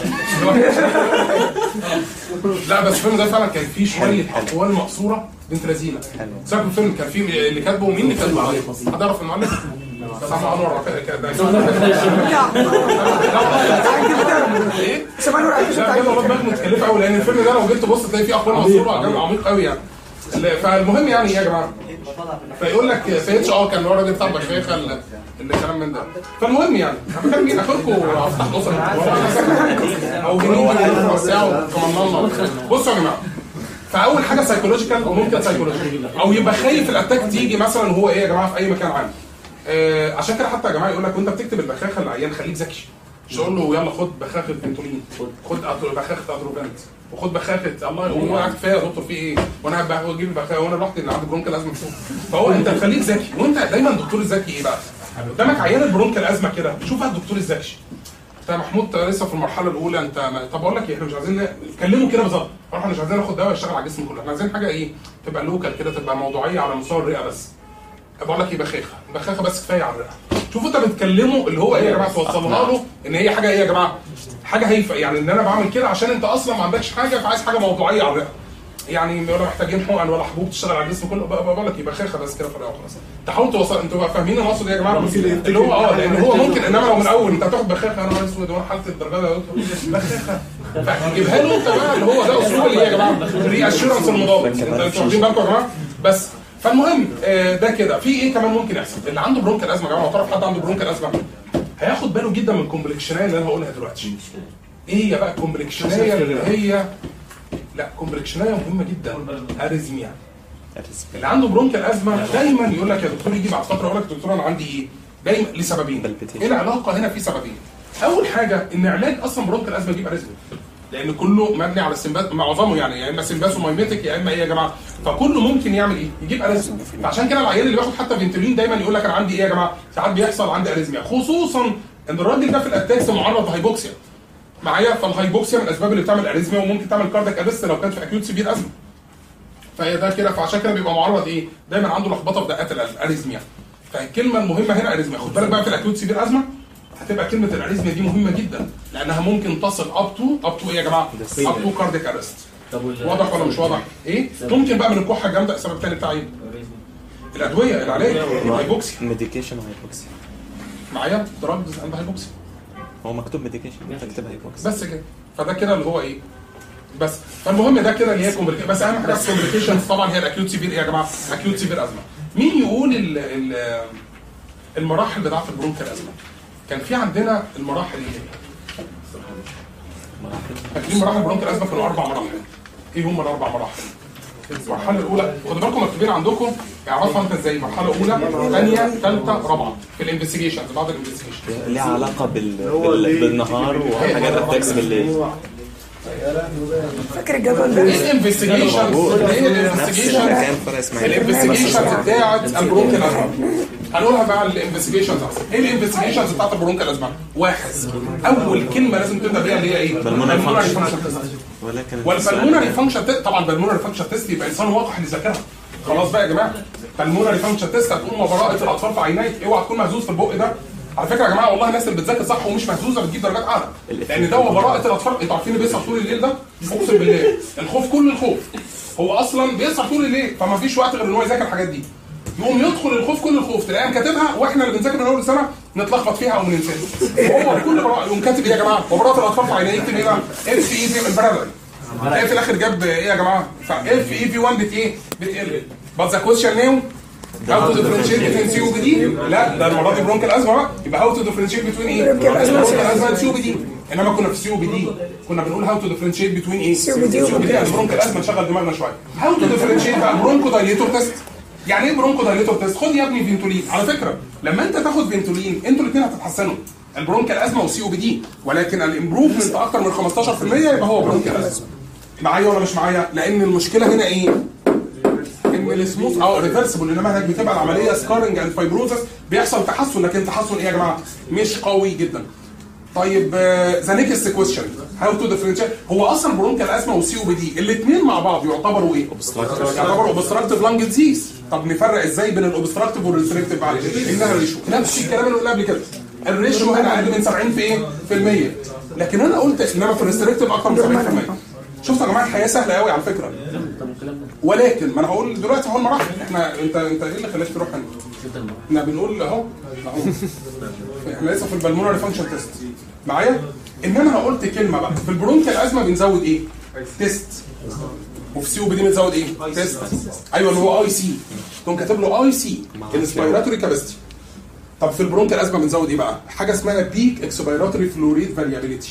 لا بس الفيلم ده فعلا كان فيه شويه اقوال مقصوره بنت لذينه حلو. سبب الفيلم كان فيه اللي كاتبه مين اللي كاتبه حد يعرف المؤلف؟ سامع انور ايه؟ سيبها نور عليك لا بجد والله دماغي متكلفه قوي لان الفيلم ده لو جيت تبص تلاقي فيه اقوال مقصوره جامد عميق قوي يعني ال- فالمهم يعني ايه يا جماعه فيقول لك فيتش اه كان هو الراجل بتاع البخاخه اللي اللي كلام من ده فالمهم يعني انا بكلم مين اخوكم افتح الاسره او جنين كده ساعه وكمان لنا بصوا يا جماعه فاول حاجه سايكولوجيكال وممكن سايكولوجيكال او يبقى خايف الاتاك تيجي مثلا وهو ايه يا جماعه في اي مكان عام آه عشان كده حتى يا جماعه يقول لك وانت بتكتب البخاخه للعيان خليك ذكي مش تقول له يلا خد بخاخه بنتولين خد أترو- بخاخه اتروفنت وخد بخاخه الله هو قاعد كفايه يا دكتور في ايه وانا بقى اجيب البخاخه وانا رحت اللي عنده برونكال ازمه فهو انت خليك ذكي وانت دايما الدكتور الذكي ايه بقى؟ قدامك عيان البرونكال ازمه كده شوف بقى الدكتور الذكي انت يا محمود لسه في المرحله الاولى انت ما... طب اقول لك ايه احنا مش عايزين نتكلموا كده بالظبط احنا مش عايزين ناخد دواء يشتغل على الجسم كله احنا عايزين حاجه ايه تبقى لوكال كده تبقى موضوعيه على مستوى الرئه بس بقول لك ايه بخاخه بخاخه بس كفايه على الرئه شوفوا انت بتكلمه اللي هو ايه يا جماعه توصلها له ان هي حاجه ايه يا جماعه حاجه هايفه يعني ان انا بعمل كده عشان انت اصلا ما عندكش حاجه فعايز حاجه موضوعيه على الرئه يعني ولا محتاجين حقن ولا حبوب تشتغل على الجسم كله بقى- بقول لك يبقى خاخه بس كده في الرئه خلاص تحاول توصل انتوا بقى فاهمين انا اقصد ايه يا جماعه اللي هو اه لان هو ممكن انما لو من الاول انت هتاخد بخاخه انا نهار اسود وانا حالتي الدرجه ده بخاخه فجيبها له انت بقى اللي هو ده اسلوب اللي هي يا جماعه ري اشورنس المضاد انتوا واخدين بالكم يا جماعه بس فالمهم آه، ده كده في ايه كمان ممكن يحصل اللي عنده برونكال ازمه يا جماعه لو تعرف حد عنده برونكال ازمه هياخد باله جدا من الكومبلكشنايه اللي انا هقولها دلوقتي ايه هي بقى الكومبلكشنايه اللي هي لا كومبلكشنايه مهمه جدا اريزميا اللي عنده برونكال ازمه دايما يقول لك يا دكتور يجي بعد فتره يقول لك دكتور انا عندي ايه؟ دايما لسببين Palpitation. ايه العلاقه هنا في سببين اول حاجه ان علاج اصلا برونكال ازمه يجيب اريزميا لان كله مبني على السمباس معظمه يعني يا اما سمباس ومايميتك يا اما ايه يا جماعه فكله ممكن يعمل ايه؟ يجيب اريزميا فعشان كده العيال اللي بياخد حتى فينتولين دايما يقول لك انا عندي ايه يا جماعه؟ ساعات بيحصل عندي اريزميا خصوصا ان الراجل ده في الاتاكس معرض لهايبوكسيا معايا فالهايبوكسيا من الاسباب اللي بتعمل اريزميا وممكن تعمل كاردياك ارست لو كانت في اكيوت سيفير ازمه فهي ده كده فعشان كده بيبقى معرض ايه؟ دايما عنده لخبطه في دقات القلب اريزميا فالكلمه المهمه هنا اريزميا خد بالك بقى في الاكيوت سيفير ازمه هتبقى كلمه الاريزميا دي مهمه جدا لانها ممكن تصل اب تو اب تو ايه يا جماعه؟ اب تو كاردياك ارست طب وال- واضح ولا مش واضح؟ ايه؟ ممكن بقى من الكحه الجامده السبب الثاني بتاع ايه؟ الادويه العلاج الهايبوكسيا ميديكيشن وهايبوكسيا معايا دراجز اند هايبوكسيا هو مكتوب ميديكيشن انت تكتب هايبوكسيا بس كده فده كده اللي هو ايه بس فالمهم ده كده اللي هي كومبليكيشن بس اهم حاجه في الكومبليكيشنز طبعا هي الاكيوت سيفير ايه يا جماعه اكيوت سيفير ازمه مين يقول ال ال المراحل بتاعه البرونكال ازمه كان في عندنا المراحل ايه فاكرين مراحل البرونكال ازمه كانوا اربع مراحل ايه هم الاربع مراحل المرحله الاولى خدوا بالكم مكتوبين عندكم اعرفها انت ازاي مرحله اولى ثانيه ثالثه رابعه في الانفستيجيشنز بعد الانفستيجيشن ليها علاقه بال... بال... بالنهار وحاجات اتاكس بالليل فاكر الجدول ده ايه الانفستيجيشنز ايه نفس الانفستيجيشنز المكان فرق اسماعيل الانفستيجيشنز بتاعت البرونكال ازمه هنقولها بقى الانفستيجيشنز اصلا ايه الانفستيجيشنز بتاعت البرونكال ازمه واحد اول كلمه لازم تبدا بيها اللي هي ايه Pulmonary function. function test. ولكن والبلمونري فانكشن تيست طبعا البلمونري فانكشن تيست يبقى انسان واقع لذاكرها خلاص بقى يا جماعه البلمونري فانكشن تيست هتقوم براءه الاطفال في عينيك اوعى تكون مهزوز في البق ده على فكره يا جماعه والله الناس اللي بتذاكر صح ومش مهزوزه بتجيب درجات اعلى لان ده هو براءه الاطفال انتوا عارفين اللي بيسهر طول الليل ده اقسم بالله الخوف كل الخوف هو اصلا بيسهر طول الليل فما فيش وقت غير ان هو يذاكر الحاجات دي يقوم يدخل الخوف كل الخوف تلاقيها كاتبها واحنا اللي بنذاكر من اول السنه نتلخبط فيها او ننساها وهو بكل براءه يقوم كاتب ايه يا جماعه وبراءه الاطفال في عينيه يكتب ايه بقى اف اي في البرادر تلاقي في الاخر جاب ايه يا جماعه اف اي في 1 بت ايه بتقل بس ذا كويشن نيو هاو تو ديفرنشيت بين سي وبي دي لا ده المره دي برونكال ازمه بقى يبقى هاو تو ديفرنشيت بين ايه برونكال أزمة. برونكال ازمه سي وبي دي انما كنا في سي وبي دي كنا بنقول هاو تو ديفرنشيت بين ايه سي وبي دي سي وبي دي يعني برونكال ازمه نشغل دماغنا شويه هاو تو ديفرنشيت بقى برونكو دايليتور تيست يعني ايه برونكو دايليتور تيست خد يا ابني فينتولين على فكره لما انت تاخد فينتولين انتوا الاثنين هتتحسنوا البرونكال ازمه والسي او بي دي ولكن الامبروفمنت اكتر من 15% يبقى هو برونكال ازمه معايا ولا مش معايا لان المشكله هنا ايه ان السموث اه ريفرسبل انما هناك بتبقى العمليه سكارنج اند فايبروزس بيحصل تحسن لكن تحسن ايه يا جماعه مش قوي جدا طيب ذا نيكست كويشن هاو تو ديفرنشيت هو اصلا برونكال ازمه والسي او بي دي الاثنين مع بعض يعتبروا ايه؟ يعتبروا اوبستراكتيف لانج ديزيز طب نفرق ازاي بين الاوبستراكتيف والريستريكتيف بعد انها ريشيو نفس الكلام اللي قلنا قبل كده الريشيو هنا اقل من 70 في ايه؟ في المية لكن انا قلت انما في الريستريكتيف اكتر من 70% شفتوا يا جماعه الحياه سهله قوي على فكره ولكن ما انا هقول دلوقتي اهو المراحل احنا انت انت ايه اللي خلاك تروح هنا؟ احنا بنقول اهو اهو احنا لسه في البلمونري فانكشن تيست معايا انما انا قلت كلمه بقى في البرونكيال ازمه بنزود ايه؟ تيست وفي سي او بي دي بنزود ايه؟ تيست ايوه اللي هو اي سي تقوم كاتب له اي سي انسبيراتوري كاباسيتي طب في البرونكيال ازمه بنزود ايه بقى؟ حاجه اسمها بيك اكسبيراتوري فلوريد فاريابيليتي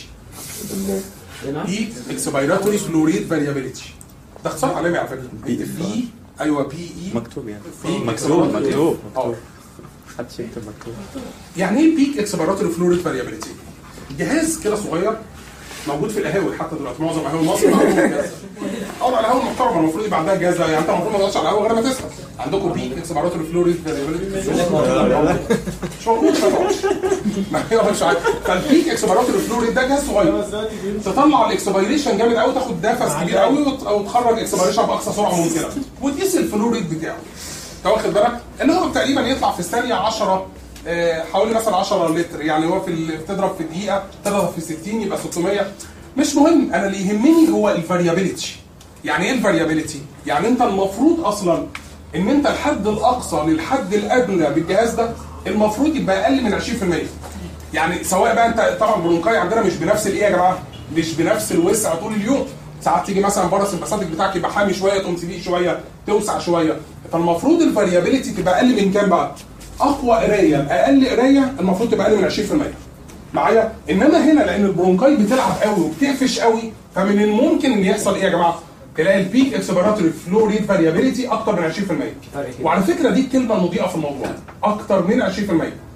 بيك اكسبيراتوري فلوريد فاريابيليتي ده اختصار عالمي على فكره بي ايوه بي اي مكتوب يعني بيك مكتوب exploratory- مكتوب اه محدش يكتب مكتوب يعني ايه بيك اكسبيراتوري فلوريد فاريابيليتي؟ جهاز كده صغير موجود في القهاوي حتى دلوقتي معظم قهاوي مصر عندهم جهاز اه لا القهوه المحترمه المفروض يبقى عندها جهاز يعني انت المفروض ما تقعدش على القهوه غير ما تسال عندكم بيك اكسبيراتوري فلوريد فاريابيليتي مش موجود ما تقعدش ما هي مش عارف فالبيك اكسبيراتوري فلوريد ده جهاز صغير تطلع الاكسبيريشن جامد قوي تاخد نفس كبير قوي وت- او تخرج اكسبيريشن باقصى سرعه ممكنه وتقيس الفلوريد بتاعه انت واخد بالك اللي هو تقريبا يطلع في الثانيه 10 آه، حوالي مثلا 10 لتر يعني هو في ال- بتضرب في الدقيقه تضرب في 60 يبقى 600 مش مهم انا اللي يهمني هو الفاريابيليتي يعني ايه الفاريابيليتي يعني انت المفروض اصلا ان انت الحد الاقصى للحد الادنى بالجهاز ده المفروض يبقى اقل من 20% يعني سواء بقى انت طبعا برونكاي عندنا مش بنفس الايه يا جماعه مش بنفس الوسع طول اليوم ساعات تيجي مثلا بره السمباثيك بتاعك يبقى حامي شويه تقوم تضيق شويه توسع شويه فالمفروض الفاريابيليتي تبقى اقل من كام بقى؟ اقوى قرايه اقل قرايه المفروض تبقى اقل من 20% معايا انما هنا لان البرونكاي بتلعب قوي وبتقفش قوي فمن الممكن ان يحصل ايه يا جماعه؟ تلاقي البيك اكسبيراتوري فلو ريت فاريابيليتي اكتر من 20% وعلى فكره دي الكلمه المضيئه في الموضوع اكتر من 20%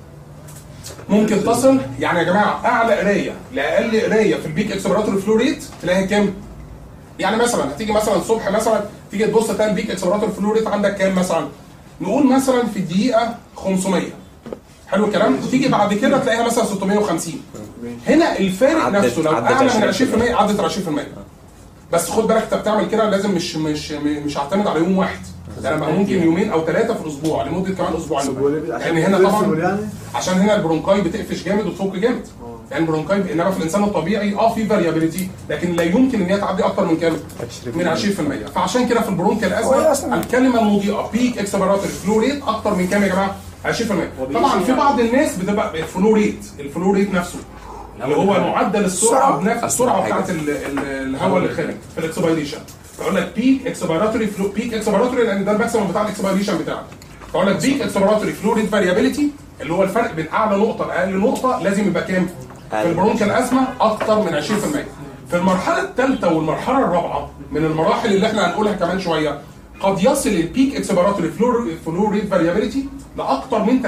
ممكن تصل يعني يا جماعه اعلى قرايه لاقل قرايه في البيك اكسبيراتوري فلو ريت تلاقيها كام؟ يعني مثلا هتيجي مثلا الصبح مثلا تيجي تبص تلاقي البيك اكسبيراتوري فلو ريت عندك كام مثلا؟ نقول مثلا في الدقيقه 500 حلو الكلام؟ تيجي بعد كده تلاقيها مثلا 650 هنا الفارق عدت- نفسه لو عدت اعلى من 20%. 20% عدت 20% بس خد بالك انت بتعمل كده لازم مش مش مش هعتمد على يوم واحد ده انا ممكن يومين او ثلاثه في الاسبوع لمده كمان اسبوعين لان هنا طبعا عشان هنا البرونكاي بتقفش جامد وتفك جامد يعني البرونكاي انما في الانسان الطبيعي اه في فاريابيليتي لكن لا يمكن ان هي تعدي اكتر من كام؟ من 20% فعشان كده في البرونكيال هو إيه ازمه أصلاً؟ الكلمه المضيئه بيك اكسبيراتوري فلو ريت اكتر من كام يا جماعه؟ 20% طبعا في بعض الناس بتبقى الفلو ريت الفلو ريت نفسه اللي هو معدل السرعه بنفس السرعه بتاعت ال- ال- الهواء اللي خارج في الاكسبيريشن فاقول لك بيك اكسبيراتوري فلو بيك اكسبيراتوري لان ده الماكسيمم بتاع الاكسبيريشن بتاعك فاقول لك بيك اكسبيراتوري فلو ريت فاريابيليتي اللي هو الفرق بين اعلى نقطه لاقل نقطه لازم يبقى كام؟ في البرونكيال ازمه اكتر من 20% في المرحله الثالثه والمرحله الرابعه من المراحل اللي احنا هنقولها كمان شويه قد يصل البيك اكسبيراتوري فلو ريت فاريابيليتي لاكثر من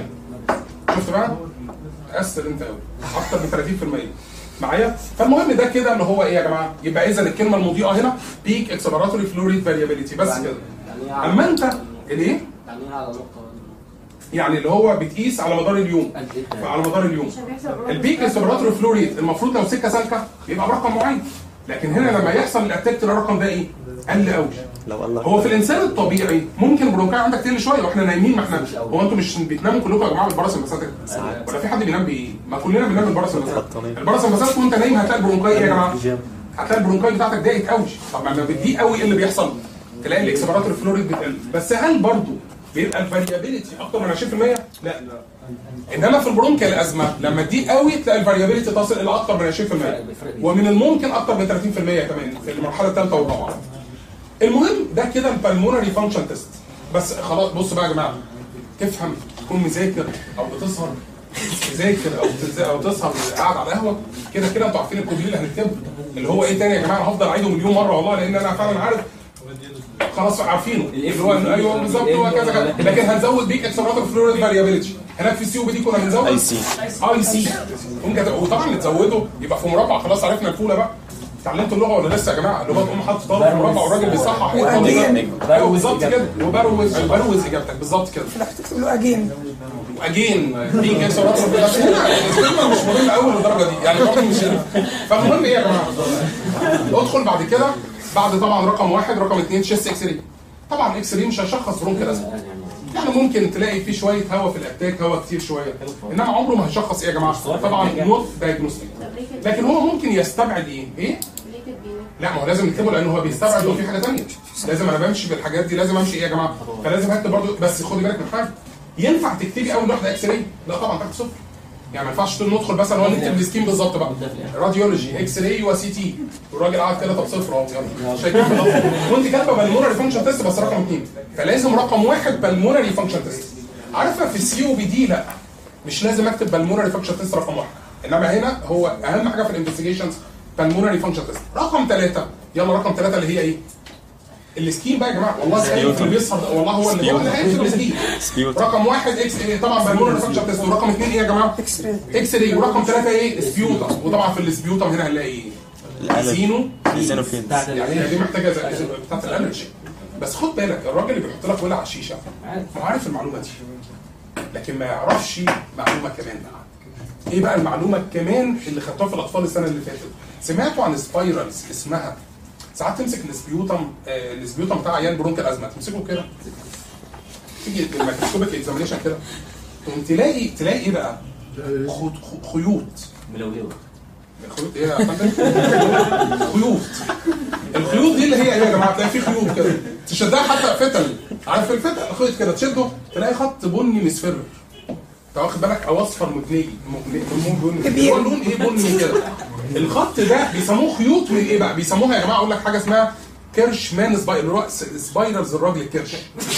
30% شفت بقى؟ تأثر انت قوي اكتر من 30% معايا فالمهم ده كده اللي هو ايه يا جماعه يبقى اذا الكلمه المضيئه هنا بيك اكسبيراتوري فلو ريت فاريابيليتي بس كده اما انت الايه؟ يعني ايه على نقطة يعني اللي هو بتقيس على مدار اليوم على مدار اليوم عشان بيحصل البيك اكسبيراتوري فلو ريت المفروض لو سكه سالكه يبقى برقم معين لكن هنا لما يحصل الاتاك تلاقي الرقم ده ايه؟ قل قوي لو الله هو في الانسان الطبيعي ممكن البرونكاي عندك تقل شويه واحنا نايمين ما احنا هو انتوا مش بتناموا كلكم يا جماعه بالباراسمباثيك ساعات. ولا في حد بينام بايه؟ ما كلنا بننام بالباراسمباثيك بطانية. الباراسمباثيك وانت نايم هتلاقي البرونكاي ايه يا جماعه؟ هتلاقي البرونكاي بتاعتك ضاقت قوي طب لما بتضيق قوي ايه اللي بيحصل؟ تلاقي الاكسبيراتوري فلوريد بتقل بس هل برضه بيبقى الفاريابيلتي اكتر من 20%؟ لا انما في البرونكيال الازمه لما تضيق قوي تلاقي الفاريابيلتي تصل الى اكتر من 20% ومن الممكن اكتر من 30% كمان في المرحله الثالثه والرابعه المهم ده كده البلمونري فانكشن تيست بس خلاص بص بقى يا جماعه تفهم تكون مذاكر او بتسهر تذاكر او تز- او تسهر قاعد على القهوه كده كده انتوا عارفين الكوبليه اللي هنكتبه اللي هو ايه تاني يا جماعه هفضل اعيده مليون مره والله لان انا فعلا عارف خلاص عارفينه اللي هو إنه ايوه بالظبط هو كذا كذا لكن هنزود بيك اكسبراتور فلوريد فاريابيلتي هناك في السي او بي دي كنا بنزود اي سي اي سي ممكن تبقى- وطبعا تزوده يبقى في مربع خلاص عرفنا الفوله بقى اتعلمتوا اللغه ولا لسه يا جماعه اللغه تقوم حاطط طالب في مربع والراجل بيصحح إيه الطالب ده؟ ايوه بالظبط كده وبروز بروز اجابتك بالظبط كده لا تكتب له اجين واجين بيك اكسبراتور بس هنا الكلمه مش مهمه قوي للدرجه دي يعني برضه مش فالمهم ايه يا جماعه ادخل بعد كده بعد طبعا رقم واحد رقم اثنين تشيست اكس راي طبعا اكس راي مش هيشخص برونكيال ازمه يعني ممكن تلاقي فيه شويه هواء في الاتاك هواء كتير شويه انما عمره ما هيشخص ايه يا جماعه طبعا نوت دايجنوستيك طب ليه كده؟ لكن هو ممكن يستبعد ايه ايه ليه كاتبينه؟ لا ما هو لازم نكتبه لان هو بيستبعد لو في حاجه ثانيه لازم انا بمشي بالحاجات دي لازم امشي ايه يا جماعه فلازم اكتب برضه بس خدي بالك من حاجه ينفع تكتبي اول واحده اكس راي لا طبعا تحت صفر يعني ما ينفعش تقول ندخل مثلا هو نكتب السكيم بالظبط بقى راديولوجي اكس راي وسي تي والراجل قاعد كده طب صفر اهو يلا شايفين بالظبط وانت كاتبه بالمونري فانكشن تيست بس رقم اثنين فلازم رقم واحد بالمونري فانكشن تيست عارفه في السي او بي دي لا مش لازم اكتب بالمونري فانكشن تيست رقم واحد انما هنا هو اهم حاجه في الانفستيجيشنز بالمونري فانكشن تيست رقم ثلاثه يلا رقم ثلاثه اللي هي ايه؟ السكيم بقى يا جماعه والله السكيم اللي بيسهر ده، والله هو اللي هو اللي هيكتب السكيم سبيوت رقم واحد اكس إيه طبعا بالمونري فانكشن تيست ورقم اثنين ايه يا جماعه؟ اكس راي اكس راي ورقم ثلاثه ايه؟ سبيوتم وطبعا في السبيوتم هنا هنلاقي ايه؟ زينو الزينوفيلز يعني هي دي محتاجه زي بتاعت الالرجي بس خد بالك الراجل اللي بيحط لك ولع على الشيشه هو عارف المعلومه دي لكن ما يعرفش معلومه كمان بقى ايه بقى المعلومه كمان اللي خدتوها في الاطفال السنه اللي فاتت سمعتوا عن سبايرالز اسمها ساعات تمسك السبيوتم آه السبيوتم بتاع عيان برونكال ازمه تمسكه كده تيجي الميكروسكوبيك اكزامينشن كده تقوم تلاقي تلاقي ايه بقى خط- خ- خيوط ملولوه خيوط ايه يا فندم؟ خيوط الخيوط دي اللي هي ايه يا جماعه تلاقي في خيوط كده تشدها حتى فتل عارف الفتل الخيط كده تشده تلاقي خط بني مصفر انت واخد بالك او اصفر مجني مجني بني هو لون ايه بني كده الخط ده بيسموه خيوط من ايه بقى بيسموها يا جماعه اقول لك حاجه اسمها كيرش مان سبايرال سبايرالز الراجل الكرش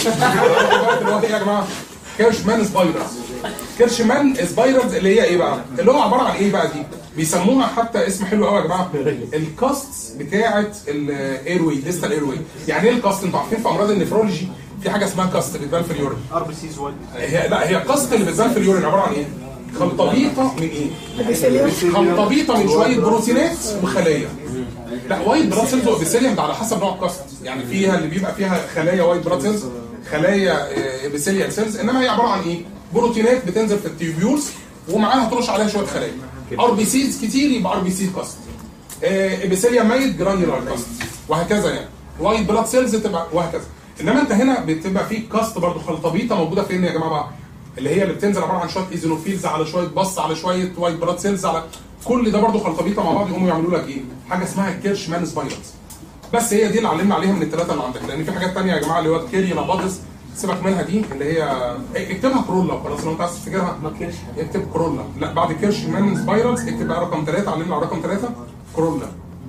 اللي هو ايه يا جماعه كيرش مان سبايرالز كيرش مان سبايرالز اللي هي ايه بقى اللي هو عباره عن ايه بقى دي بيسموها حتى اسم حلو قوي يا جماعه الكاست بتاعه الايروي ديستال ايروي يعني ايه الكاست انتوا عارفين في امراض النفرولوجي في حاجه اسمها كاست بتبان في اليورين ار بي سيز وايد هي لا هي الكاست اللي بتبان في اليورين عباره عن ايه خلطبيطه من ايه البيسيليوم خلطبيطه من شويه بروتينات وخلايا لا وايت بلاد سيلز وابيثيليوم ده على حسب نوع الكاست يعني فيها اللي بيبقى فيها خلايا وايت بلاد سيلز خلايا ابيثيليال سيلز انما هي عباره عن ايه بروتينات بتنزل في التيوبيولز ومعاها ترش عليها شويه خلايا ار بي سيز كتير يبقى ار بي سي كاست ابيثيليوم ميت جرانيولار كاست وهكذا يعني وايت بلاد سيلز تبقى وهكذا انما انت هنا بتبقى في كاست برضه خلطبيطه موجوده فين يا جماعه بقى اللي هي اللي بتنزل عباره عن شويه ايزونوفيلز على شويه بص على شويه وايت بلاد سيلز على كل ده برضه خلطبيطه مع بعض يقوموا يعملوا لك ايه؟ حاجه اسمها كيرش مان سبايرالز بس هي دي اللي علمنا عليها من الثلاثه اللي عندك لان في حاجات ثانيه يا جماعه اللي هو كيري لابادس سيبك منها دي اللي هي إيه، اكتبها كورولا وخلاص لو انت عايز تفتكرها ما كرش اكتب كورولا لا بعد كيرش مان سبايرالز اكتب بقى رقم ثلاثه علمنا على رقم ثلاثه كورولا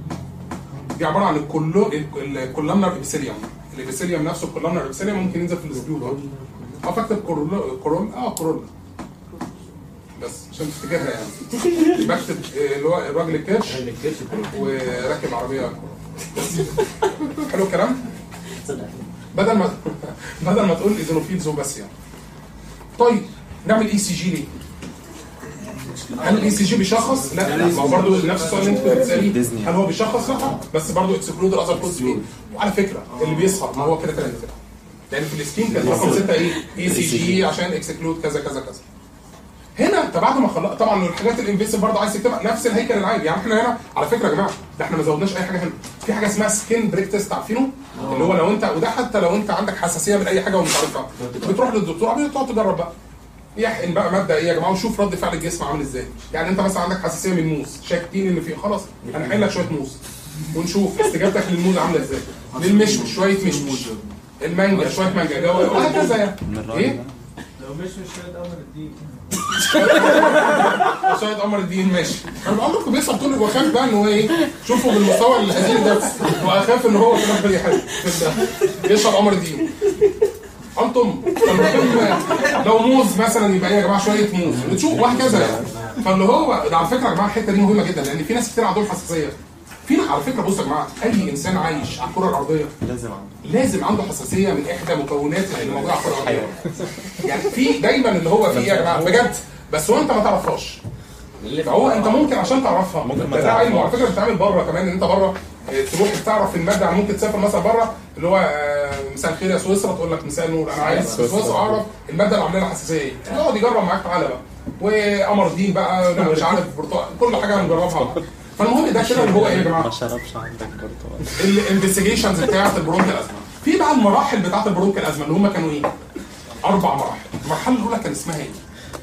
دي عباره عن الكولو الكولامنر ابيثيليوم الابيثيليوم نفسه الكولامنر ابيثيليوم ممكن ينزل في السبيوت اه فاكتب كورولا كورولا اه كورولا بس عشان تفتكرها يعني بكتب آه، اللي هو الراجل الكرش وراكب عربيه كورولا. بس حلو الكلام تصدق بدل ما بدل ما تقول ايزونوفيلز وبس يعني طيب نعمل اي سي جي ليه؟ هل الاي سي جي بيشخص؟ لا ما هو برضه نفس السؤال اللي انت كنت بتساليه هل هو بيشخص؟ لا بس برضه اكسكلود الاذر كوز وعلى فكره اللي بيسهر ما هو كده كده كده لان في السكين كان رقم 6 ايه؟ اي سي جي عشان اكسكلود كذا كذا كذا هنا انت بعد ما خلصت طبعا الحاجات الانفيسيف برضه عايز تكتبها نفس الهيكل العادي يعني احنا هنا على فكره يا جماعه ده احنا ما زودناش اي حاجه هنا في حاجه اسمها سكين بريك تيست عارفينه اللي هو لو انت وده حتى لو انت عندك حساسيه من اي حاجه ومش عارفها بتروح للدكتور بتقعد تجرب بقى يحقن بقى ماده ايه يا جماعه وشوف رد فعل الجسم عامل ازاي يعني انت مثلا عندك حساسيه من الموز شاكين ان في خلاص هنحقن لك شويه موز ونشوف استجابتك للموز عامله ازاي للمشمش شويه مشمش المانجا شويه مانجا جو وهكذا يعني ايه لو مش مش شويه قمر الدين شويه قمر الدين ماشي انا عمركم بيصعب تقول هو خايف بقى ان هو ايه شوفوا بالمستوى الهزيل ده هو اخاف ان هو في الاخر يحل يشرب قمر الدين انتم المهم لو موز مثلا يبقى ايه يا جماعه شويه موز بتشوف وهكذا يعني فاللي هو ده على فكره يا جماعه الحته دي مهمه جدا لان في ناس كتير عندهم حساسيه في على فكره بصوا يا جماعه اي انسان عايش على الكره الارضيه لازم عنده لازم عنده حساسيه من احدى مكونات اللي موجوده على الكره الارضيه يعني في دايما اللي هو في ايه يا جماعه بجد بس هو انت ما تعرفهاش فهو انت ممكن عشان تعرفها ممكن ما ده علم تعرفها. وعلى فكره بتتعامل بره كمان ان انت بره اه، تروح تعرف الماده يعني ممكن تسافر مثلا بره اللي هو اه، مساء الخير يا سويسرا تقول لك مساء النور انا عايز في سويسرا اعرف الماده اللي عامله لها حساسيه ايه يقعد يجرب معاك تعالى بقى وقمر دين بقى لا مش عارف برتقال كل حاجه هنجربها فالمهم ده كده اللي هو ايه يا جماعه ما شربش عندك برضه الانفستيجيشنز بتاعت البرونكيال ازمه في بقى المراحل بتاعت البرونكيال ازمه اللي هم كانوا ايه؟ اربع مراحل المرحله الاولى كان اسمها ايه؟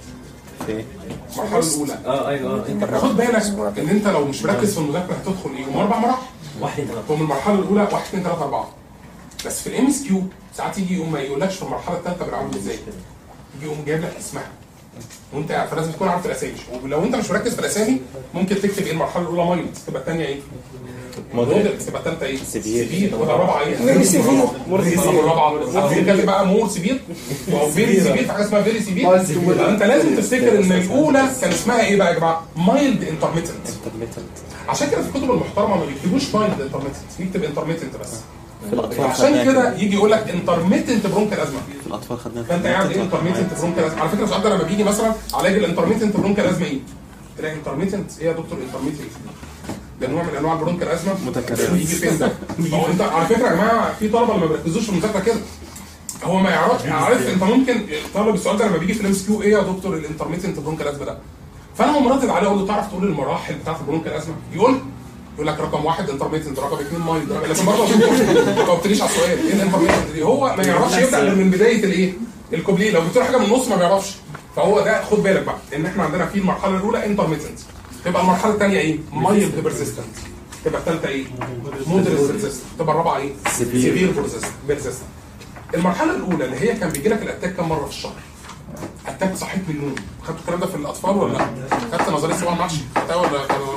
في المرحله الاولى اه ايوه اه خد بالك ان انت لو مش مركز في المذاكره هتدخل ايه؟ هم اربع مراحل واحد ثلاثة هم المرحله الاولى 1 2 3 4 بس في الام اس كيو ساعات يجي يقوم ما يقولكش في المرحله الثالثه بنعمل ازاي؟ يجي يقوم جايب لك اسمها وانت قاعد فلازم تكون عارف الاسامي ولو انت مش مركز في الاسامي ممكن تكتب ايه المرحله الاولى مايلد تبقى الثانيه ايه؟ مودريت تبقى الثالثه ايه؟ سيفير. سيفير ولا الرابعه ايه؟ فيري سيفير طب الرابعه ممكن كاتب بقى مور سيفير او فيري سيفير في حاجه اسمها فيري سيفير يبقى انت لازم تفتكر ان الاولى كان اسمها ايه بقى يا جماعه؟ مايلد انترميتنت انترميتنت عشان كده في الكتب المحترمه ما بيكتبوش مايلد انترميتنت يكتب انترميتنت بس في الاطفال عشان خدناها كده يجي يقول لك انترميتنت برونكال ازمه في الاطفال خدناها فانت قاعد ايه انترميتنت برونكال ازمه على فكره السؤال ده لما بيجي مثلا علاج الانترميتنت برونكال ازمه ايه؟ تلاقي انترميتنت ايه يا دكتور انترميتنت ده نوع من انواع البرونكال ازمه متكرر. يجي فين ده؟ ما هو انت على فكره يا جماعه في طلبه اللي ما بيركزوش في المذاكره كده هو ما يعرفش عارف انت ممكن طالب السؤال ده لما بيجي في الام اس كيو ايه يا دكتور الانترميتنت برونكال ازمه ده؟ فانا اقوم رادد عليه اقول له تعرف تقول المراحل بتاعت البرونكال ازمه؟ يقول يقول لك رقم واحد انترميتنت رقم اثنين مايلد لكن برضه يا دكتور ما جاوبتنيش على السؤال ايه الانترميتنت دي؟ هو ما يعرفش يبدا غير من بدايه الايه؟ الكوبليه لو قلت له حاجه من النص ما بيعرفش فهو ده خد بالك بقى ان احنا عندنا في المرحله الاولى انترميتنت تبقى المرحله الثانيه ايه؟ مايلد بيرسيستنت تبقى الثالثه ايه؟ مودريت بيرسيستنت تبقى الرابعه ايه؟ سيفير بيرسيستنت المرحله الاولى اللي هي كان بيجي لك الاتاك كام مره في الشهر؟ اتاك صحيت من النوم خدتوا الكلام ده في الاطفال ولا لا؟ خدت نظريه صباح المحشي خدتها ولا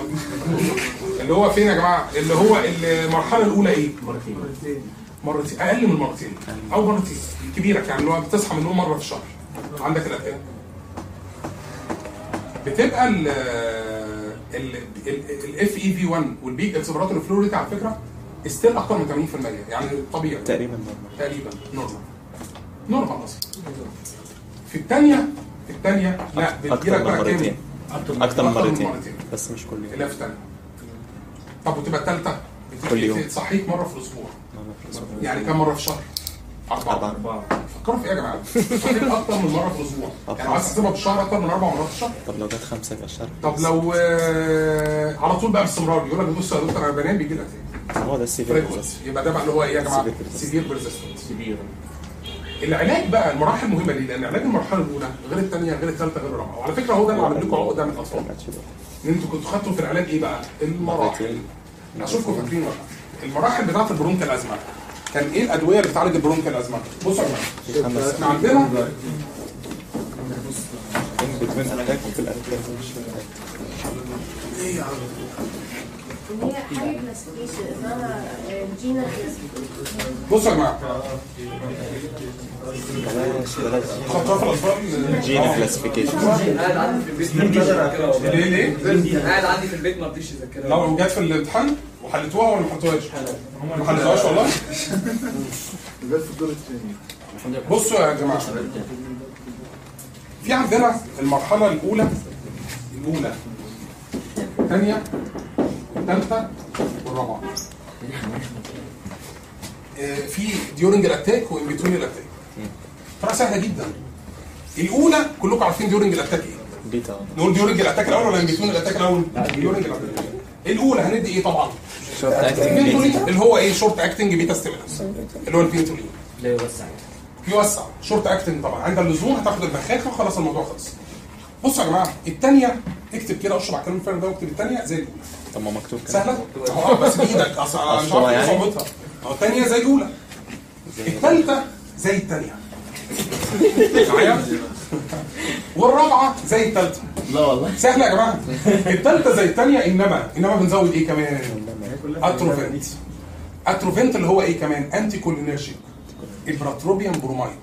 اللي هو فين يا جماعه؟ اللي هو المرحله الاولى ايه؟ مرتين مرتين اقل من مرتين او مرتين كبيره يعني اللي هو بتصحى من النوم مره في الشهر عندك الاتاك بتبقى ال الاف اي في 1 والبيك اكسبراتوري فلوريتي على فكره ستيل اكتر من 80% يعني طبيعي تقريبا نورمال تقريبا نورمال نورمال اصلا في الثانيه في الثانيه لا بتجيلك اكتر من بقى كام؟ مرتين اكتر من أكتر من مرتين مرتين. بس مش كل يوم اللي هي في الثانيه طب وتبقى الثالثه كل يوم. تصحيك مره في الاسبوع مرة في الأسبوع. يعني كم مره في الشهر؟ أربعة أربعة. أربعة فكروا في ايه يا جماعه؟ تصحيك اكتر من مره في الاسبوع يعني عايز تحسبها بالشهر اكتر من اربع مرات في الشهر طب لو جت خمسة يبقى الشهر طب لو آه، على طول بقى باستمرار يقول لك بص يا دكتور انا بنام بيجي لك تاني هو ده السيفير فريكونس يبقى ده بقى اللي هو ايه يا جماعه؟ Severe persistence. سيفير بيرزيستنت كبيرة العلاج بقى المراحل مهمه ليه؟ لان علاج المرحله الاولى غير الثانيه غير الثالثه غير الرابعه وعلى فكره هو ده اللي عامل لكم عقده من الاطفال ان انتوا كنتوا خدتوا في العلاج ايه بقى؟ المراحل مرتين. اشوفكم فاكرين ولا لا. المراحل بتاعت البرونكال ازمه كان ايه الادويه اللي بتعالج البرونكال ازمه؟ بصوا يا جماعه خمس احنا عندنا بتوين اتاك وفي الاتاك مش ايه يا عم ان هي حاجه كلاسيفيكيشن اسمها جينا كلاسيفيكيشن بصوا يا جماعه بلاش بلاش خطوات الاطفال جين كلاسيفيكيشن قاعد عندي في البيت ما رضيش يذاكرها ليه ليه؟ قاعد عندي في البيت ما رضيش يذاكرها لو جت في الامتحان وحلتوها ولا ما حلتوهاش؟ ما حلتوهاش والله؟ جت في الدور الثاني بصوا يا جماعه في عندنا المرحله الاولى الاولى الثانيه الثالثه والرابعه آه، في ديورنج الاتاك وان بتوين الاتاك طريقه سهله جدا الاولى كلكم عارفين ديورنج الاتاك ايه بيتا نقول ديورنج الاتاك الاول ولا ان بتوين الاتاك الاول ديورنج الاتاك الاولى هندي ايه طبعا الفينتولين اللي هو ايه شورت اكتنج بيتا ستيمولانس اللي هو الفينتولين لا يوسع يوسع شورت اكتنج طبعا عند اللزوم هتاخد البخاخه وخلاص الموضوع خلص بصوا يا جماعه الثانيه اكتب كده اشرب على الكلام الفارغ ده واكتب الثانيه زي الاولى طب ما مكتوب كده سهله اهو بس بايدك اصل أنا مش أصل هو عارف يعني؟ صعوبتها اهو الثانيه زي الاولى الثالثه زي الثانيه معايا والرابعه زي الثالثه لا والله سهله يا جماعه الثالثه زي الثانيه انما انما بنزود ايه كمان اتروفنت اتروفنت اللي هو ايه كمان انتي كولينرجيك ابراتروبيوم برومايد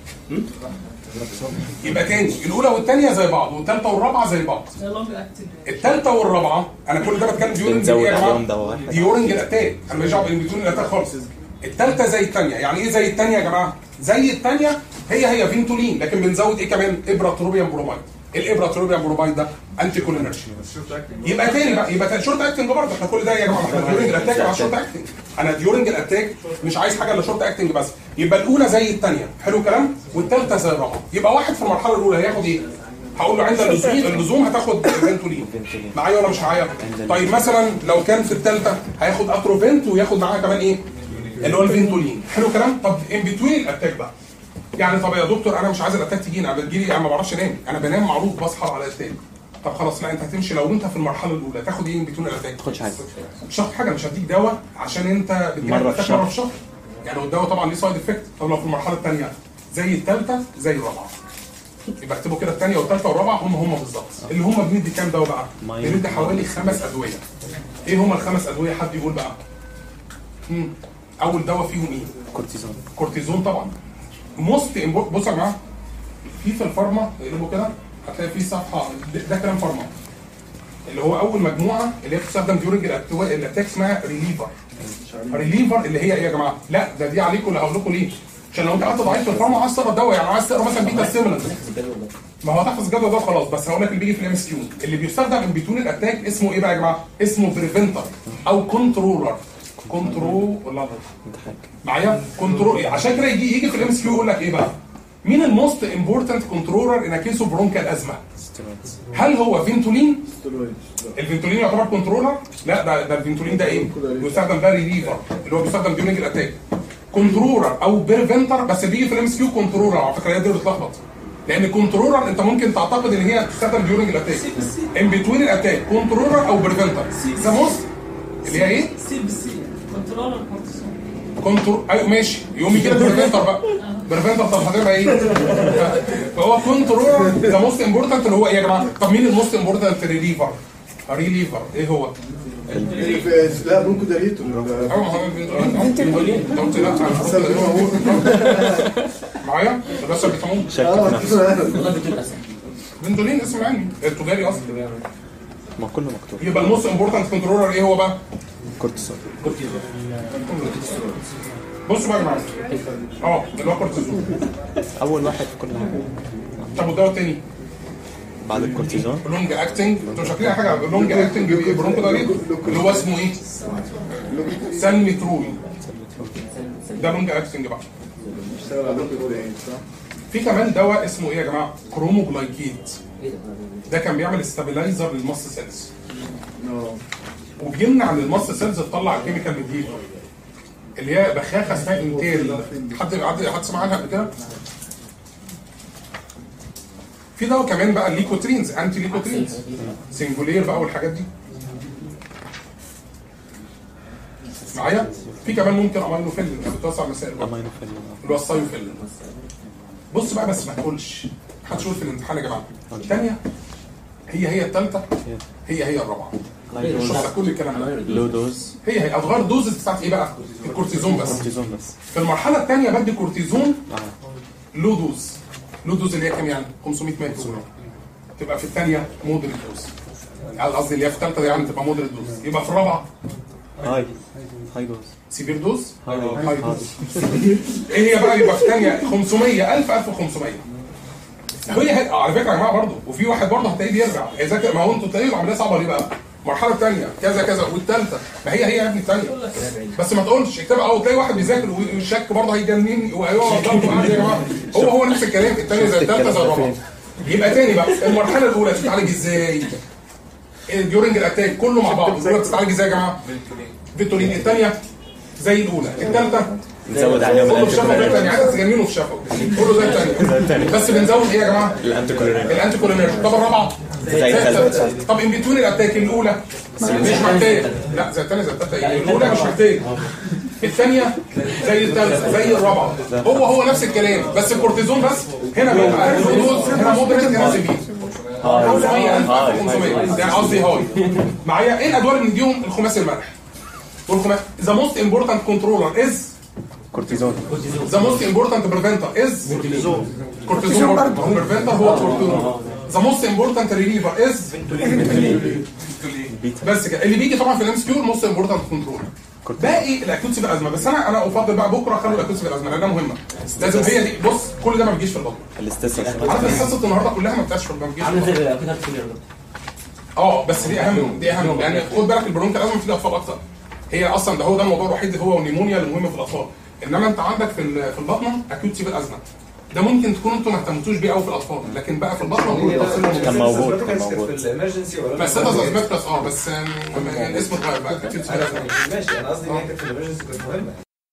يبقى تاني الاولى والثانيه زي بعض والثالثه والرابعه زي بعض الثالثه والرابعه انا كل ده بتكلم ديورنج بنزود ايه يا عليهم جماعه دواء واحد ديورنج الاتاك انا ماليش دعوه بالبتون الاتاك خالص الثالثه زي الثانيه يعني ايه زي الثانيه يا جماعه زي الثانيه هي هي فينتولين لكن بنزود ايه كمان ابراتروبيوم برومايد الابراتروبيوم برومايد ده انتي كولينرجي يبقى تاني بقى يبقى تاني شورت اكتنج برضه احنا كل ده يا جماعه احنا ديورنج الاتاك مع شورت اكتنج انا ديورنج الاتاك مش عايز حاجه الا شورت اكتنج بس يبقى الاولى زي الثانيه حلو الكلام والثالثه زي الرابعه يبقى واحد في المرحله الاولى هياخد ايه؟ هقول له عند اللزوم اللزوم هتاخد فينتولين معايا ولا مش معايا؟ طيب مثلا لو كان في الثالثه هياخد اتروفنت وياخد معاها كمان ايه؟ اللي هو الفينتولين حلو الكلام؟ طب ان بتوين الاتاك بقى يعني طب يا دكتور انا مش عايز الاتاك تجيني انا بتجيلي انا ما بعرفش انام انا بنام معروف بصحى على الاتاك طب خلاص لا انت هتمشي لو انت في المرحله الاولى تاخد ايه بتون الاتاك؟ تاخدش حاجه مش هاخد حاجه مش هديك دواء عشان انت بتجيلك مرة في الاتاك الشهر. مره في الشهر يعني والدواء طبعا ليه سايد افكت طب لو في المرحله الثانيه زي الثالثه زي الرابعه يبقى اكتبوا كده الثانيه والثالثه والرابعه هم هم بالظبط اللي هم بندي كام دواء بقى؟ مايو. بندي حوالي خمس ادويه ايه هم الخمس ادويه حد يقول بقى؟ مم. اول دواء فيهم ايه؟ كورتيزون كورتيزون طبعا موست بصوا يا جماعه في في الفارما اقلبوا كده هتلاقي في صفحه ده, ده كلام فارما اللي هو اول مجموعه اللي هي بتستخدم ديورنج الاتاك اسمها ريليفر ريليفر اللي هي ايه يا جماعه؟ لا ده دي عليكم اللي هقول لكم ليه؟ عشان لو انت قعدت ضعيف في الفارما عايز تقرا دواء يعني عايز تقرا مثلا بيتا ستيمولانت ما هو تحفظ الجدول ده خلاص بس هقول لك اللي بيجي في الام اس كيو اللي بيستخدم ان بتون الاتاك اسمه ايه بقى يا جماعه؟ اسمه بريفنتر او كنترولر كنترولر معايا كنترول عشان كده يجي يجي في الام اس كيو يقول لك ايه بقى؟ مين الموست امبورتنت كنترولر ان كيس اوف برونكال ازمه؟ هل هو فينتولين؟ الفينتولين يعتبر كنترولر؟ لا ده ده الفينتولين ده ايه؟ بيستخدم ده ريليفر اللي هو بيستخدم ديورنج الاتاك كنترولر او بريفنتر بس بيجي في الام اس كيو كنترولر على فكره هي دي اللي بتلخبط لان كنترولر انت ممكن تعتقد ان هي تستخدم ديورنج الاتاك ان بتوين الاتاك كنترولر او بريفنتر ذا موست اللي هي ايه؟ سي بي سي كنترول الكورتيزون كنترول ايوه ماشي يقوم يجي لك بريفنتر بقى بريفنتر طب هتبقى ايه؟ فهو كنترول ذا موست امبورتنت اللي هو ايه يا جماعه؟ طب مين الموست امبورتنت ريليفر؟ ريليفر ايه هو؟ لا ممكن ده ليتو ايوه ما هو انت قلت لا انا قلت لا، هو معايا؟ بس بيسموه شك في نفسه بنتولين اسم علمي التجاري اصلا ما كله مكتوب يبقى الموست امبورتنت كنترولر ايه هو بقى؟ كورتيزون بصوا بقى يا جماعه اه اللي هو كورتيزون اول واحد في كل حاجه طب والدواء التاني بعد الكورتيزون لونج اكتنج انتوا مش فاكرين حاجه لونج اكتنج برونكو ده اللي هو اسمه ايه؟ سالمترول ده لونج اكتنج بقى اشتغل على لوكو ده ايه صح؟ في كمان دواء اسمه ايه يا جماعه؟ كروموجلايكيت ده كان بيعمل استابلايزر للمص سيلز اه وبيمنع ان المص سيلز تطلع الكيميكال ميديتور اللي هي بخاخه اسمها انتيل حد حد حد سمع عنها قبل كده؟ في دواء كمان بقى الليكوترينز انتي ليكوترينز سنجولير بقى والحاجات دي معايا في كمان ممكن امينو فيلن بتوسع مسائل برضه. امينو فيلم اللي هو السايوفيلن بص بقى بس ما تقولش محدش يقول في الامتحان يا جماعه الثانيه هي هي الثالثه هي هي الرابعه مش على كل الكلام ده لو دوز هي هي اصغر دوزز بتاعت ايه بقى؟ الكورتيزون بس كورتيزون بس في المرحله الثانيه بدي كورتيزون اه لو دوز لو دوز اللي هي كام يعني 500 مللي تبقى في الثانيه مودريت دوز يعني قصدي اللي هي في الثالثه يعني تبقى مودريت دوز يبقى في الرابعه هاي هاي دوز سيفير دوز هاي هاي دوز ايه هي بقى يبقى في الثانيه 500 1000 1500 هي هي على فكره يا جماعه برضه وفي واحد برضه هتلاقيه بيرجع يذاكر ما هو انتوا تلاقيه العمليه صعبه ليه بقى؟ المرحله الثانيه كذا كذا والثالثه ما هي هي يا ابني الثانيه بس ما تقولش اكتبها او تلاقي واحد بيذاكر والشك برضه هيجنني وهيقعد ضغط وقاعد يا جماعه هو هو نفس الكلام الثانيه زي الثالثه زي الرابعه يبقى تاني بقى المرحله الاولى تتعالج ازاي؟ ديورنج الاتاك كله مع بعض الاولى بتتعالج ازاي يا جماعه؟ فيتولين الثانيه زي الاولى الثالثه نزود عليهم كله في شفا زي الانتي الثانيه عايز تجننه في شفا كله زي الثانيه بس بنزود ايه يا جماعه؟ الانتي كولينيك الانتي كولينيرجي طب الرابعه زي الثالثة. طب ان بتوين الاتاك الاولى مش محتاج لا زي الثانيه زي الثالثه ايه الاولى مش محتاج الثانيه زي الثالثه زي الرابعه هو هو نفس الكلام بس الكورتيزون بس هنا بيبقى الدوز هنا مودريت هنا سيفير 500 1500 ده قصدي هاي معايا ايه الادوار اللي بنديهم الخماسي الملح والخماسي ذا موست امبورتنت كنترولر از كورتيزون ذا موست امبورتنت بريفنتر از كورتيزون كورتيزون برضه هو بريفنتر هو كورتيزون ذا موست امبورتنت ريليفر از بس كده اللي بيجي طبعا في الام اس كيو الموست امبورتنت كنترول باقي الاكوت سيفير ازمه بس انا انا افضل بقى بكره خلوا الاكوت سيفير ازمه لانها مهمه لازم هي دي بص كل ده ما بيجيش في البطن الاستسلام عارف حصه النهارده كلها ما بتاعش في ما بتجيش في عامل زي البطن. الأكيد هتفيلر اه بس دي اهم دي اهم يعني خد بالك البرونكا لازم في الاطفال اكتر هي اصلا ده هو ده الموضوع الوحيد هو والنيمونيا اللي مهم في الاطفال انما انت عندك في ال- في البطنه اكيوت سيفير ازمه ده ممكن تكونوا انتوا ما اهتمتوش بيه قوي في الاطفال لكن بقى في البطنه هو التفصيل كان موجود كان موجود في الامرجنسي ولا بس ده زازمتكس اه بس آم، الاسم اتغير بقى اكيوت سيفير ازمه ماشي انا قصدي ان هي كانت في الامرجنسي كانت مهمه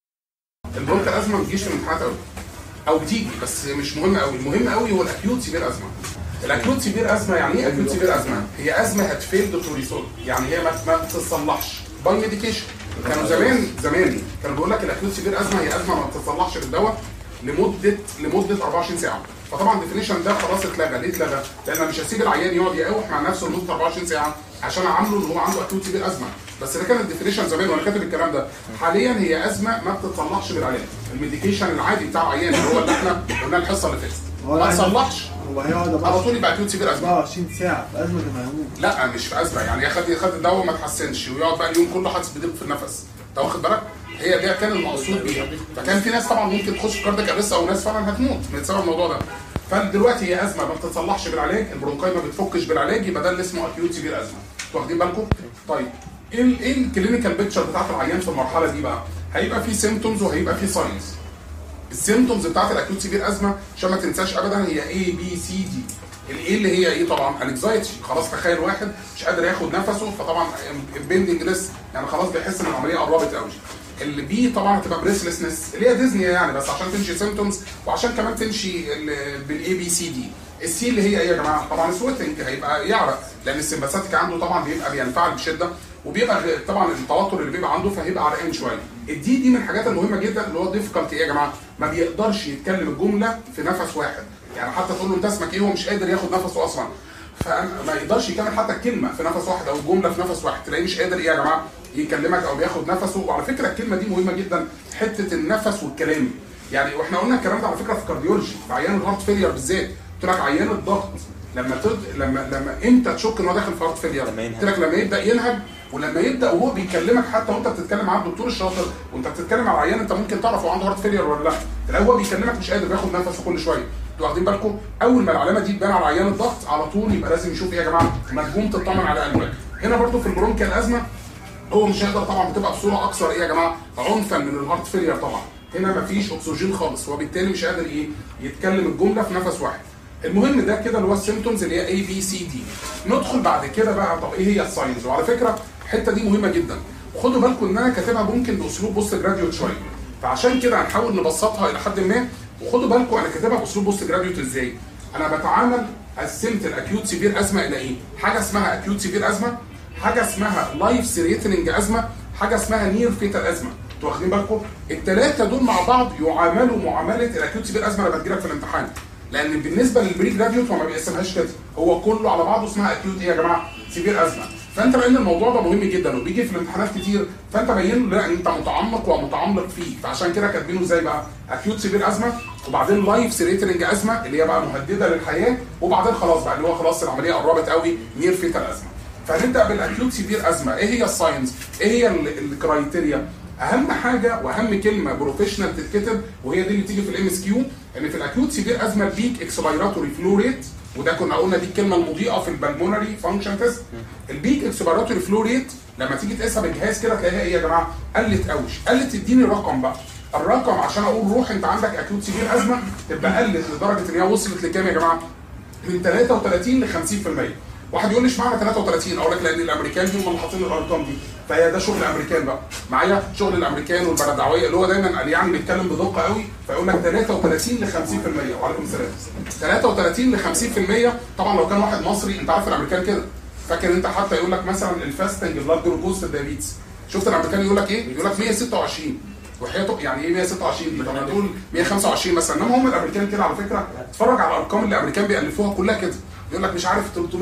البرونكا الازمه ما بتجيش في الامتحانات قوي او بتيجي بس مش مهم قوي المهم قوي هو الاكيوت سيفير ازمه الاكيوت سيفير ازمه يعني ايه اكيوت سيفير ازمه هي ازمه هتفيلد تو ريسولف يعني هي ما ما بتتصلحش باي ميديكيشن كانوا زمان زمان كانوا بيقول لك الاكيوت سيفير ازمه هي ازمه ما بتتصلحش بالدواء لمده لمده 24 ساعه فطبعا الديفينيشن ده خلاص اتلغى ليه اتلغى؟ لان أنا مش هسيب العيان يقعد يقاوح مع نفسه لمده 24 ساعه عشان اعامله ان هو عنده اكيوت سيفير ازمه بس ده كان الديفينيشن زمان وانا كاتب الكلام ده حاليا هي ازمه ما بتتصلحش بالعلاج الميديكيشن العادي بتاع العيان اللي هو اللي احنا قلنا الحصه اللي فاتت هو ما عايز- تصلحش هو هيقعد على 24 طول يبقى اكيوت سيفير ازمه 24 ساعة في أزمة المهموم لا مش في ازمه يعني ياخد ياخد الدواء وما تحسنش ويقعد بقى اليوم كله حاسس بضيق في النفس انت واخد بالك هي ده كان المقصود بيها فكان في ناس طبعا ممكن تخش في كاردياك ارست او ناس فعلا هتموت من سبب الموضوع ده فدلوقتي هي ازمه ما بتتصلحش بالعلاج البرونكاي ما بتفكش بالعلاج يبقى ده اللي اسمه اكيوت سيفير ازمه انتوا واخدين بالكم طيب ايه ال- ايه الكلينيكال بيكتشر بتاعت العيان في المرحله دي بقى هيبقى في سيمتومز وهيبقى في ساينز السيمتومز بتاعت الاكيوت سيفير ازمه عشان ما تنساش ابدا هي اي بي سي دي الايه اللي هي ايه طبعا انكزايتي خلاص تخيل واحد مش قادر ياخد نفسه فطبعا البيندنج ليس يعني خلاص بيحس ان العمليه قربت قوي البي طبعا هتبقى بريسلسنس اللي هي ديزني يعني بس عشان تمشي سيمتومز وعشان كمان تمشي بالاي بي سي دي السي اللي هي ايه يا جماعه طبعا سويتنج هيبقى يعرق لان السمباثيك عنده طبعا بيبقى بينفعل بشده وبيبقى غ- طبعا التوتر اللي بيبقى عنده فهيبقى عرقان شويه الدي دي من الحاجات المهمه جدا اللي هو ديفيكالتي ايه يا جماعه ما بيقدرش يتكلم الجمله في نفس واحد يعني حتى تقول له انت اسمك ايه هو مش قادر ياخد نفسه اصلا فما يقدرش يكمل حتى الكلمه في نفس واحد او الجمله في نفس واحد تلاقيه مش قادر ايه يا جماعه يكلمك او بياخد نفسه وعلى فكره الكلمه دي مهمه جدا حته النفس والكلام يعني واحنا قلنا الكلام ده على فكره في كارديولوجي في عيان الهارت فيلير بالذات قلت لك عيان الضغط لما تد... لما لما امتى تشك ان هو داخل في هارت فيلير لما ينهب. قلت لك لما يبدا ينهب ولما يبدا وهو بيكلمك حتى وانت بتتكلم مع الدكتور الشاطر وانت بتتكلم مع العيان انت ممكن تعرف هو عنده هارت فيلير ولا لا تلاقيه هو بيكلمك مش قادر بياخد نفسه كل شويه انتوا واخدين بالكم اول ما العلامه دي تبان على عيان الضغط على طول يبقى لازم يشوف ايه يا جماعه مجهوم تطمن على قلبك هنا برضو في البرونكيال ازمه هو مش هيقدر طبعا بتبقى بصوره اكثر ايه يا جماعه عنفا من الهارت فيلير طبعا هنا مفيش اكسجين خالص وبالتالي مش قادر ايه يتكلم الجمله في نفس واحد المهم ده كده اللي هو السيمتومز اللي هي اي بي سي دي ندخل بعد كده بقى طب ايه هي الساينز وعلى فكره الحته دي مهمه جدا وخدوا بالكم ان انا كاتبها ممكن باسلوب بوست جراديوت شويه فعشان كده هنحاول نبسطها الى حد ما وخدوا بالكم انا كاتبها باسلوب بوست جراديوت ازاي انا بتعامل قسمت الاكيوت سيفير ازمه الى ايه حاجه اسمها اكيوت سيفير ازمه حاجه اسمها لايف سيريتنج ازمه حاجه اسمها نير فيتال ازمه انتوا واخدين بالكم الثلاثه دول مع بعض يعاملوا معامله الاكيوت سيفير ازمه لما تجيلك في الامتحان لان بالنسبه للبري جراديوت هو ما بيقسمهاش كده هو كله على بعضه اسمها اكيوت ايه يا جماعه سيفير ازمه فانت لان الموضوع ده مهم جدا وبيجي في الامتحانات كتير فانت باين لا انت متعمق ومتعمق فيه فعشان كده كاتبينه ازاي بقى اكيوت سيفير ازمه وبعدين لايف سيريتنج ازمه اللي هي بقى مهدده للحياه وبعدين خلاص بقى اللي هو خلاص العمليه قربت قوي نير فيتال ازمه فهنبدا بالاكيوت سيفير ازمه ايه هي الساينز ايه هي ال- الكرايتيريا اهم حاجه واهم كلمه بروفيشنال تتكتب وهي دي اللي تيجي في الام اس كيو ان في الاكيوت سيفير ازمه البيك اكسبيراتوري فلو ريت وده كنا قلنا دي الكلمه المضيئه في البلمونري فانكشن تيست البيك اكسبيراتوري فلو ريت لما تيجي تقيسها بالجهاز كده تلاقيها ايه يا جماعه قلت قوي قلت تديني رقم بقى الرقم عشان اقول روح انت عندك اكيوت سيفير ازمه تبقى قلت لدرجه ان هي وصلت لكام يا جماعه من 33 ل 50% واحد يقول لي اشمعنى 33 اقول لك لان الامريكان هم اللي حاطين الارقام دي فهي ده شغل الامريكان بقى معايا شغل الامريكان والبلدعويه اللي هو دايما قال يعني بيتكلم بدقه قوي فيقول لك 33 ل 50% وعليكم السلام 33 ل 50% طبعا لو كان واحد مصري انت عارف الامريكان كده فاكر انت حتى يقول لك مثلا الفاستنج بلاد جلوكوز في الدايابيتس شفت الامريكان يقول لك ايه؟ يقول لك 126 وحياته يعني ايه 126 دي؟ طب ما تقول 125 مثلا انما هم الامريكان كده على فكره اتفرج على الارقام اللي الامريكان بيالفوها كلها كده يقول لك مش عارف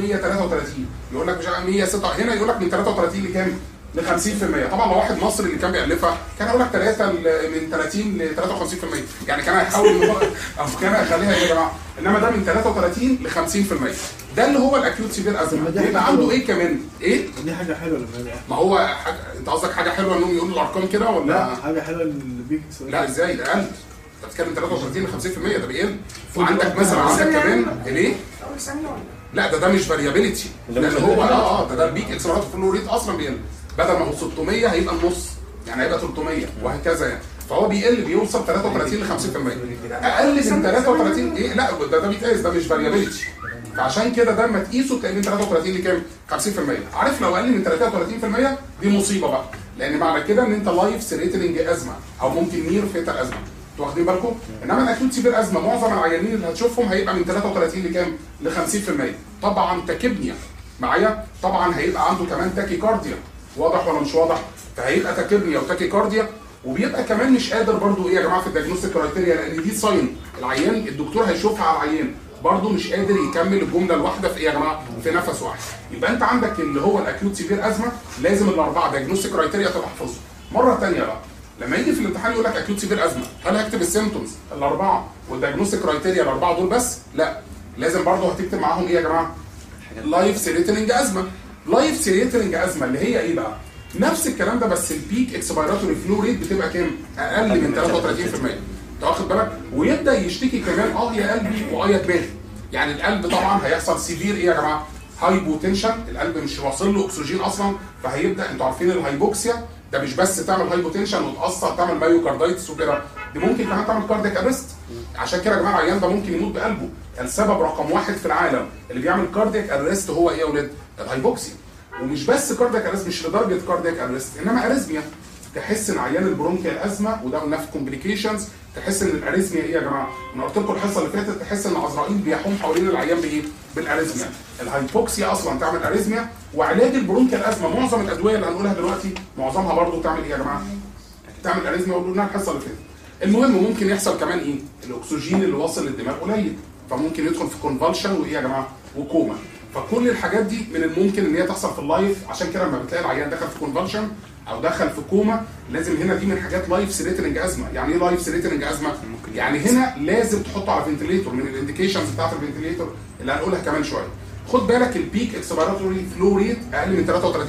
333 يقول لك مش عارف 106 هنا يقول لك من 33 لكام؟ ل 50% طبعا لو واحد مصري اللي كان بيالفها كان هيقول لك 3 من 30 ل 53% يعني كان هيحاول ان هو او كان هيخليها ايه يا جماعه انما ده من 33 ل 50% ده اللي هو الاكيوت سيفير ازمه ده حاجة يبقى عنده حلوة. ايه كمان؟ ايه؟ دي حاجه حلوه لما يبقى ما هو حاجة انت قصدك حاجه حلوه انهم يقولوا الارقام كده ولا لا حاجه حلوه البيك لا ازاي ده قل انت بتتكلم 33 ل 50% ده بيقل وعندك مثلا عندك كمان ليه؟ اول ثانيه ولا لا ده ده مش فاريابيلتي لان هو اه اه ده ده البيك اكسلرات فلو ريت اصلا بيقل بدل ما هو 600 هيبقى النص يعني هيبقى 300 وهكذا يعني فهو بيقل بيوصل 33 ل 50% اقل من 33 ايه لا ده ده بيتقاس ده مش فاريابيلتي فعشان كده ده لما تقيسه تلاقيه من 33 لكام؟ 50% عارف لو اقل من 33% دي مصيبه بقى لان معنى كده ان انت لايف سريتنج ازمه او ممكن نير فيتال ازمه انتوا واخدين بالكم؟ انما الاكيوت سيفير ازمه معظم العيانين اللي هتشوفهم هيبقى من 33 لكام؟ ل 50% طبعا تكبنيا معايا طبعا هيبقى عنده كمان تاكي كارديا واضح ولا مش واضح؟ فهيبقى تاكبنيا وتاكي كارديا وبيبقى كمان مش قادر برضو ايه يا جماعه في الدياجنوستيك كرايتيريا لان دي ساين العيان الدكتور هيشوفها على العيان برضه مش قادر يكمل الجمله الواحده في ايه يا جماعه؟ في نفس واحد. يبقى انت عندك اللي هو الاكيوت سيفير ازمه لازم الاربعه دياجنوستيك كرايتيريا تبقى حافظهم. مره ثانيه بقى لما يجي في الامتحان يقول لك اكيوت سيفير ازمه هل هكتب السيمتومز الاربعه والدياجنوستيك كرايتيريا الاربعه دول بس؟ لا لازم برضه هتكتب معاهم ايه يا جماعه؟ لايف سيريتنج ازمه لايف سيريتنج ازمه اللي هي ايه بقى؟ نفس الكلام ده بس البيك اكسبيراتوري فلو ريت بتبقى كام؟ اقل من 33% انت واخد بالك؟ ويبدا يشتكي كمان اه يا قلبي واه يا دماغي يعني القلب طبعا هيحصل سيفير ايه يا جماعه؟ هايبوتنشن القلب مش واصل له اكسجين اصلا فهيبدا انتوا عارفين الهايبوكسيا ده مش بس تعمل هايبوتنشن وتاثر تعمل مايوكاردايتس وكده دي ممكن كمان تعمل كاردياك ارست عشان كده يا جماعه العيان ده ممكن يموت بقلبه السبب رقم واحد في العالم اللي بيعمل كاردياك ارست هو ايه يا اولاد؟ الهايبوكسيا ومش بس كاردياك ارست مش لدرجه كاردياك ارست انما اريزميا تحس ان عيان البرونكيال ازمه وده قلناه في كومبليكيشنز تحس ان الاريزميا ايه يا جماعه؟ انا قلت لكم الحصه اللي فاتت تحس ان عزرائيل بيحوم حوالين العيان بايه؟ بالاريزميا. الهايبوكسيا اصلا تعمل اريزميا وعلاج البرونكيال ازمه معظم الادويه اللي هنقولها دلوقتي معظمها برضو تعمل ايه يا جماعه؟ تعمل اريزميا وقلنا الحصه اللي فاتت. المهم ممكن يحصل كمان ايه؟ الاكسجين اللي واصل للدماغ قليل فممكن يدخل في كونفالشن وايه يا جماعه؟ وكوما. فكل الحاجات دي من الممكن ان هي تحصل في اللايف عشان كده لما بتلاقي العيان دخل في كونفالشن او دخل في كوما لازم هنا دي من حاجات لايف سيريتنج ازمه يعني ايه لايف سيريتنج ازمه يعني هنا لازم تحطه على فنتليتور من الانديكيشنز بتاعت الفنتليتور اللي هنقولها كمان شويه خد بالك البيك اكسبيراتوري فلو ريت اقل من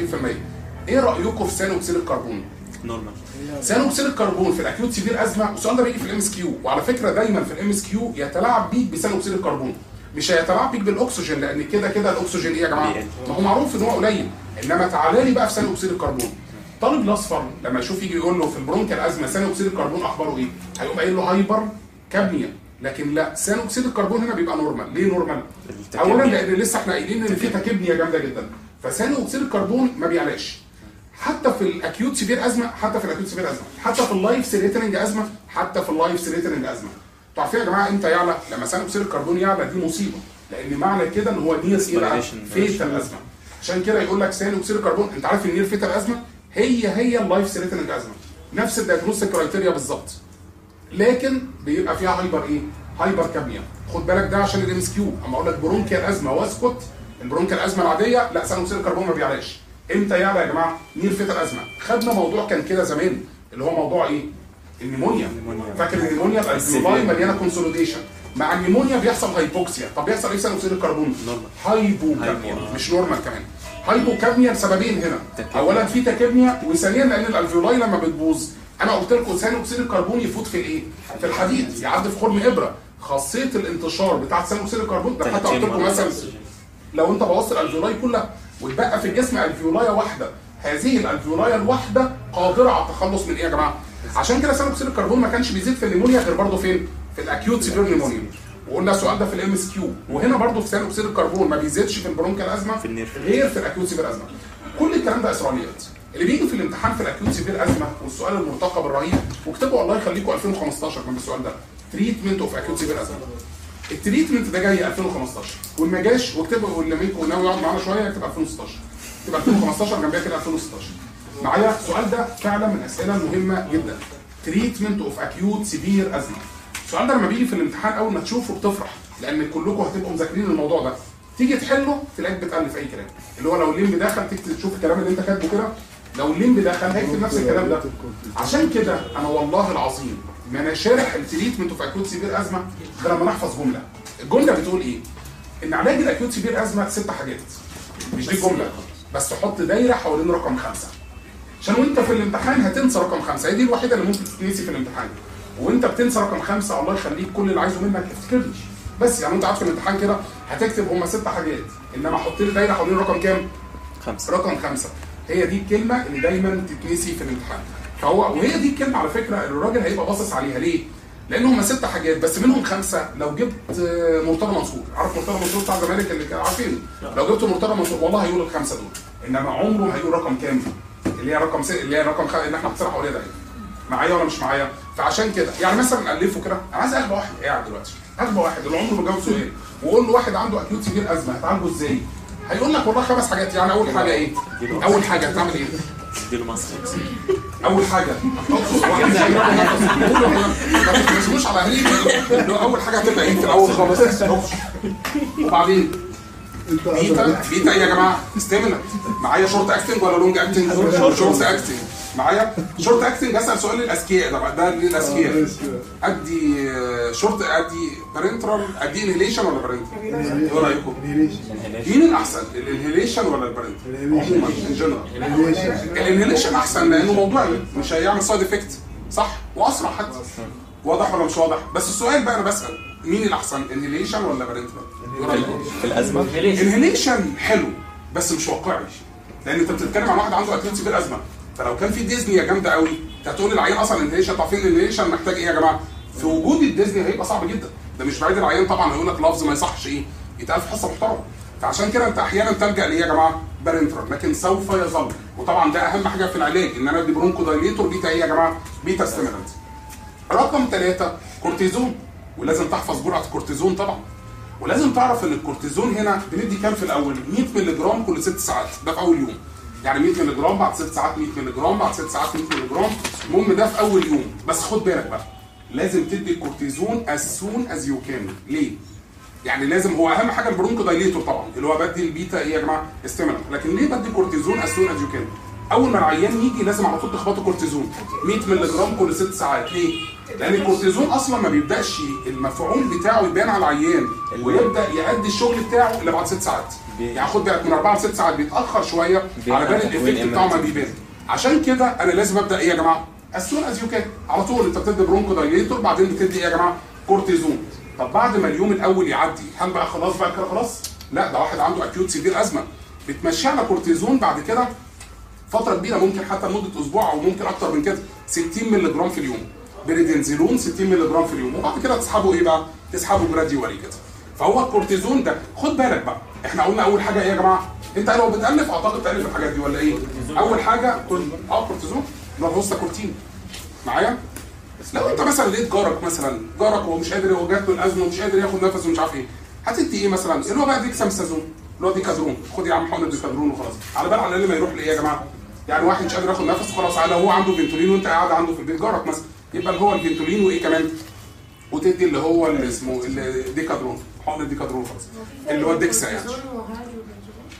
33% ايه رايكم في ثاني اكسيد الكربون نورمال ثاني اكسيد الكربون في الاكيوت سيفير ازمه والسؤال ده بيجي في الام اس كيو وعلى فكره دايما في الام اس كيو يتلاعب بيك بثاني اكسيد الكربون مش هيتلاعب بيك بالاكسجين لان كده كده الاكسجين ايه يا جماعه؟ ما هو معروف ان هو قليل انما تعالى لي بقى في ثاني اكسيد الكربون طالب الاصفر لما يشوف يجي يقول له في البرونكيال ازمه ثاني اكسيد الكربون اخباره ايه؟ هيقوم قايل له هايبر كابنيا لكن لا ثاني اكسيد الكربون هنا بيبقى نورمال ليه نورمال؟ اولا لان لسه احنا قايلين ان في تكبنيا جامده جدا فثاني اكسيد الكربون ما بيعلاش حتى في الاكيوت سيفير ازمه حتى في الاكيوت سيفير ازمه حتى في اللايف سيريتنج ازمه حتى في اللايف سيريتنج ازمه انتوا عارفين يا جماعه امتى يعلى لما ثاني اكسيد الكربون يعلى دي مصيبه لان معنى كده ان هو نير ايه بقى Expiration. فيتال ازمه عشان كده يقول لك ثاني اكسيد الكربون انت عارف النير فيتال ازمه هي هي اللايف سيريتنج ازمه نفس الدياجنوستيك كرايتيريا بالظبط لكن بيبقى فيها هايبر ايه؟ هايبر كابنيا خد بالك ده عشان الام اس كيو اما اقول لك برونكيال ازمه واسكت البرونكيال ازمه العاديه لا ثاني اكسيد الكربون ما بيعلاش امتى يعلى يا جماعه نير فيتال ازمه خدنا موضوع كان كده زمان اللي هو موضوع ايه النيمونيا فاكر النيمونيا الالفيولاي مليانه كونسوليديشن مع النيمونيا بيحصل هايبوكسيا طب بيحصل ايه ثاني اكسيد الكربون هايبوكابنيا مش نورمال كمان هايبوكابنيا لسببين هنا اولا في تاكيبنيا وثانيا لان الالفيولاي لما بتبوظ انا قلت لكم ثاني اكسيد الكربون يفوت في الايه في الحديد يعدي في خرم ابره خاصيه الانتشار بتاع ثاني اكسيد الكربون ده حتى قلت لكم مثلا لو انت بوظت الالفيولاي كلها واتبقى في الجسم الفيولايه واحده هذه الالفيولايه الواحده قادره على التخلص من ايه يا جماعه عشان كده ثاني اكسيد الكربون ما كانش بيزيد في النيمونيا غير برضه فين في الاكيوت سيفير نيمونيا وقلنا السؤال ده في الام اس كيو وهنا برضه في ثاني اكسيد الكربون ما بيزيدش في البرونكال ازمه في النير. غير في الاكيوت سيفير ازمه كل الكلام ده اسرائيليات اللي بيجي في الامتحان في الاكيوت سيفير ازمه والسؤال المرتقب الرهيب واكتبوا الله يخليكم 2015 من السؤال ده تريتمنت اوف اكيوت سيفير ازمه التريتمنت ده جاي 2015 واللي ما جاش واكتبوا واللي منكم ناوي يقعد معانا شويه يكتب 2016 يبقى 2015 جنبها كده 2016 معايا السؤال ده فعلا من الاسئله المهمه جدا تريتمنت اوف اكيوت سيفير ازمه السؤال ده لما بيجي في الامتحان اول ما تشوفه بتفرح لان كلكم هتبقوا مذاكرين الموضوع ده تيجي تحله تلاقيك بتالف اي كلام اللي هو لو الليمب دخل تكتب تشوف الكلام اللي انت كاتبه كده لو الليمب دخل هيكتب نفس الكلام ده عشان كده انا والله العظيم ما انا شارح التريتمنت اوف اكيوت سيفير ازمه غير لما نحفظ جمله الجمله بتقول ايه؟ ان علاج الاكيوت سيفير ازمه ست حاجات مش دي جمله بس حط دايره حوالين رقم خمسه عشان وانت في الامتحان هتنسى رقم خمسه هي دي الوحيده اللي ممكن تتنسي في الامتحان وانت بتنسى رقم خمسه الله يخليك كل اللي عايزه منك افتكرنيش بس يعني انت قاعد في الامتحان كده هتكتب هما ست حاجات انما حط لي دايره حوالين رقم كام؟ خمسة رقم خمسة هي دي الكلمة اللي دايما تتنسي في الامتحان فهو وهي دي الكلمة على فكرة اللي الراجل هيبقى باصص عليها ليه؟ لان هم ست حاجات بس منهم خمسه لو جبت آه، مرتضى منصور عارف مرتضى منصور بتاع الزمالك اللي كانوا عارفينه لو جبت مرتضى منصور والله هيقول الخمسه دول انما عمره هيقول رقم كام اللي هي رقم س... اللي هي رقم خ... اللي احنا بنصرح حواليها ده معايا ولا مش معايا فعشان كده يعني مثلا الفه كده انا عايز اغلى واحد قاعد دلوقتي اغلى واحد اللي عمره ما جاوب سؤال واقول له واحد عنده اكيوت سيفير ازمه هتعالجه ازاي؟ هيقول لك والله خمس حاجات يعني اول حاجه ايه؟ اول حاجه هتعمل ايه؟ اديله مصر اول حاجه ما تتمسكوش على اهليك اللي هو اول حاجه هتبقى ايه في الاول خالص وبعدين بيتا بيتا ايه يا جماعه ستيمولانت معايا شورت اكتنج ولا لونج اكتنج شورت اكتنج معايا شورت اكتنج اسال سؤال للاذكياء ده بقى، ده للاذكياء ادي شورت ادي بارنترال ادي انهيليشن ولا بارنترال ايه رايكم مين الاحسن الانهيليشن ولا البارنترال عموما ان جنرال الانهيليشن احسن لانه موضوع مش هيعمل سايد افكت صح واسرع حتى واضح ولا مش واضح بس السؤال بقى انا بسال مين الاحسن انهيليشن ولا بارنترال ايه رايكم في الازمه الانهيليشن حلو بس مش واقعي لان انت بتتكلم عن واحد عنده اكيوت سيفير ازمه فلو كان في ديزني جامده قوي انت هتقول للعيان اصلا الانهيليشن طب فين الانهيليشن محتاج ايه يا جماعه؟ في وجود الديزني هيبقى صعب جدا ده مش بعيد العيان طبعا هيقول لك لفظ ما يصحش ايه يتقال في حصه محترمه فعشان كده انت احيانا تلجا لايه يا جماعه؟ بارنترال لكن سوف يظل وطبعا ده اهم حاجه في العلاج ان انا ادي برونكو دايليتور بيتا ايه يا جماعه؟ بيتا ستيمولانت رقم ثلاثة كورتيزون ولازم تحفظ جرعة الكورتيزون طبعا ولازم تعرف ان الكورتيزون هنا بندي كام في الاول 100 مللي جرام كل 6 ساعات ده في اول يوم يعني 100 مللي جرام بعد 6 ساعات 100 مللي جرام بعد 6 ساعات 100 مللي جرام المهم ده في اول يوم بس خد بالك بقى لازم تدي الكورتيزون as soon as you can ليه؟ يعني لازم هو اهم حاجه البرونكو دايليتور طبعا اللي هو بدي البيتا ايه يا جماعه استيمولانت لكن ليه بدي كورتيزون as soon as you can اول ما العيان يجي لازم على طول تخبطه كورتيزون 100 مللي جرام كل 6 ساعات ليه؟ لان الكورتيزون اصلا ما بيبداش المفعول بتاعه يبان على العيان ويبدا يأدي الشغل بتاعه الا بعد 6 ساعات يعني خد بالك من 4 ل 6 ساعات بيتاخر شويه على بال الايفكت بتاعه ما بيبان عشان كده انا لازم ابدا ايه يا جماعه؟ as soon as you can على طول انت بتدي برونكو دايليتور بعدين بتدي ايه يا جماعه؟ كورتيزون طب بعد ما اليوم الاول يعدي هل بقى خلاص بقى كده خلاص؟ لا ده واحد عنده اكيوت سيفير ازمه بتمشي على كورتيزون بعد كده فتره كبيره ممكن حتى لمده اسبوع او ممكن اكتر من كده 60 مللي جرام في اليوم بريدنزيلون 60 مللي جرام في اليوم وبعد كده تسحبه ايه بقى؟ تسحبه جراديوالي كده فهو الكورتيزون ده خد بالك بقى احنا قلنا اول حاجه ايه يا جماعه؟ انت لو بتالف اعتقد تالف الحاجات دي ولا ايه؟ اول حاجه كل اه كورتيزون نرهوستا كورتين معايا؟ لو انت مثلا لقيت جارك مثلا جارك هو مش قادر هو جات له الازمه ومش قادر ياخد نفس ومش عارف ايه هتدي ايه مثلا؟ اللي هو بقى ديكسامستازون اللي هو ديكادرون خد يا عم حقنه ديكادرون وخلاص على بال على الاقل ما يروح لايه يا جماعه؟ يعني واحد مش قادر ياخد نفس خلاص على هو عنده فينتولين وانت قاعد عنده في البيت جارك مثلا يبقى اللي هو الفينتولين وايه كمان؟ وتدي اللي هو اللي اسمه الديكادرون حقن الديكادرون خلاص اللي هو الديكسا يعني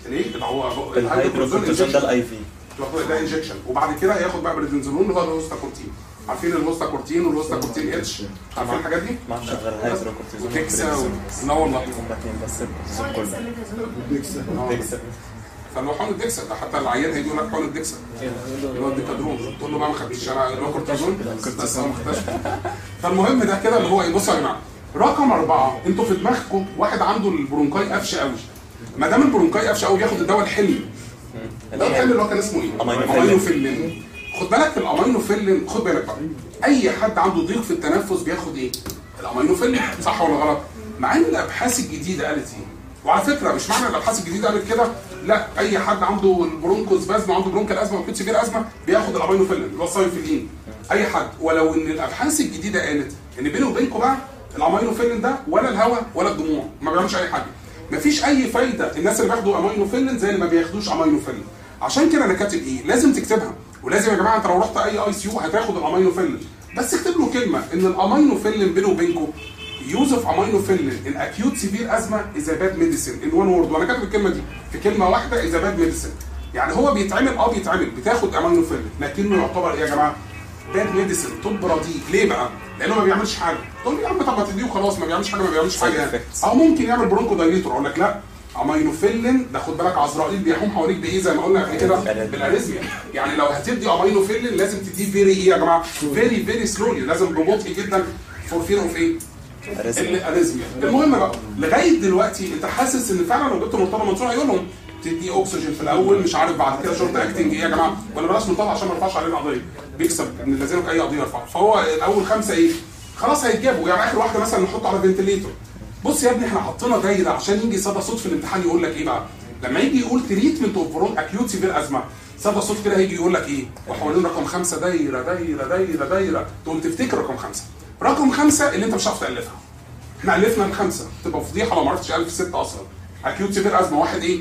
ليه؟ ده هو الهيدروكورتيزون ده الاي في ياخد ده انجكشن وبعد كده هياخد بقى بريدنزولون اللي هو الهوستاكورتين عارفين الهوستاكورتين والهوستاكورتين اتش عارفين الحاجات دي؟ ما اعرفش غير الهيدروكورتيزون وتكسا والبريدنزولون. لا والله هم اتنين بس هو الكورتيزون لسه كله ميتازول تكسا فلو حقن الدكسا ده حتى العيان هيجي يقول لك حقن الدكسا اللي هو الديكادرون تقول له بقى ما خدتش انا اللي هو كورتيزون بس انا ما خدتش فالمهم ده كده اللي هو ايه بصوا يا جماعه رقم اربعه انتوا في دماغكم واحد عنده البرونكاي قفش قوي ما دام البرونكاي قفش قوي بياخد الدواء الحلي الدواء الحلي اللي هو كان اسمه ايه؟ أمينوفيلين. امينوفيلين خد بالك الامينوفيلين خد بالك بقى اي حد عنده ضيق في التنفس بياخد ايه؟ الامينوفيلين صح ولا غلط؟ مع ان الابحاث الجديده قالت ايه؟ وعلى فكره مش معنى الابحاث الجديده قالت كده لا اي حد عنده البرونكوس بازما عنده برونكال ازمه وكيت سيفير ازمه بياخد الامينوفيلين اللي هو السايفيلين اي حد ولو ان الابحاث الجديده قالت ان بيني وبينكم بقى الامينوفيلين ده ولا الهواء ولا الدموع ما بيعملش اي حاجه مفيش اي فايده الناس اللي بياخدوا امينوفيلين زي اللي ما بياخدوش امينوفيلين عشان كده انا كاتب ايه لازم تكتبها ولازم يا جماعه انت لو رحت اي اي سي يو هتاخد الامينوفيلين بس اكتب له كلمه ان الامينوفيلين بينه وبينكم use of aminophylline in acute severe asthma is a bad medicine in one word وانا كاتب الكلمه دي في كلمه واحده is a bad medicine يعني هو بيتعمل اه بيتعمل بتاخد امينوفيلين لكنه يعتبر ايه يا جماعه باد ميديسن طب رديء ليه بقى؟ لانه ما بيعملش حاجه تقول لي يا عم طب ما تديه وخلاص ما بيعملش حاجه ما بيعملش حاجه يعني effects. او ممكن يعمل برونكو دايليتور اقول لك لا امينوفيلين ده خد بالك عزرائيل بيحوم حواليك بايه زي ما قلنا قبل كده بالاريزميا يعني لو هتدي امينوفيلين لازم تديه فيري ايه يا جماعه؟ فيري فيري سلولي لازم ببطء جدا فور فير اوف ايه؟ الاريزميا المهم بقى لغايه دلوقتي انت حاسس ان فعلا لو جبت مرتضى منصور هيقول لهم تدي اكسجين في الاول مش عارف بعد كده شورت اكتنج ايه يا جماعه ولا بلاش مرتضى عشان ما يرفعش علينا قضيه بيكسب من الذين في اي قضيه يرفع فهو الاول خمسه ايه خلاص هيتجابوا يعني اخر واحده مثلا نحطه على فنتليتور بص يا ابني احنا حطينا دايره عشان يجي صدى صوت في الامتحان يقول لك ايه بقى لما يجي يقول تريتمنت اوف برون اكيوت سيفير ازمه صدى صوت كده هيجي يقول لك ايه وحوالين رقم خمسه دايره دايره دايره دايره تقوم تفتكر رقم خمسه رقم خمسه اللي انت مش هتعرف تالفها احنا الفنا الخمسه تبقى فضيحه لو ما عرفتش الف سته اصلا اكيوت سيفير ازمه واحد ايه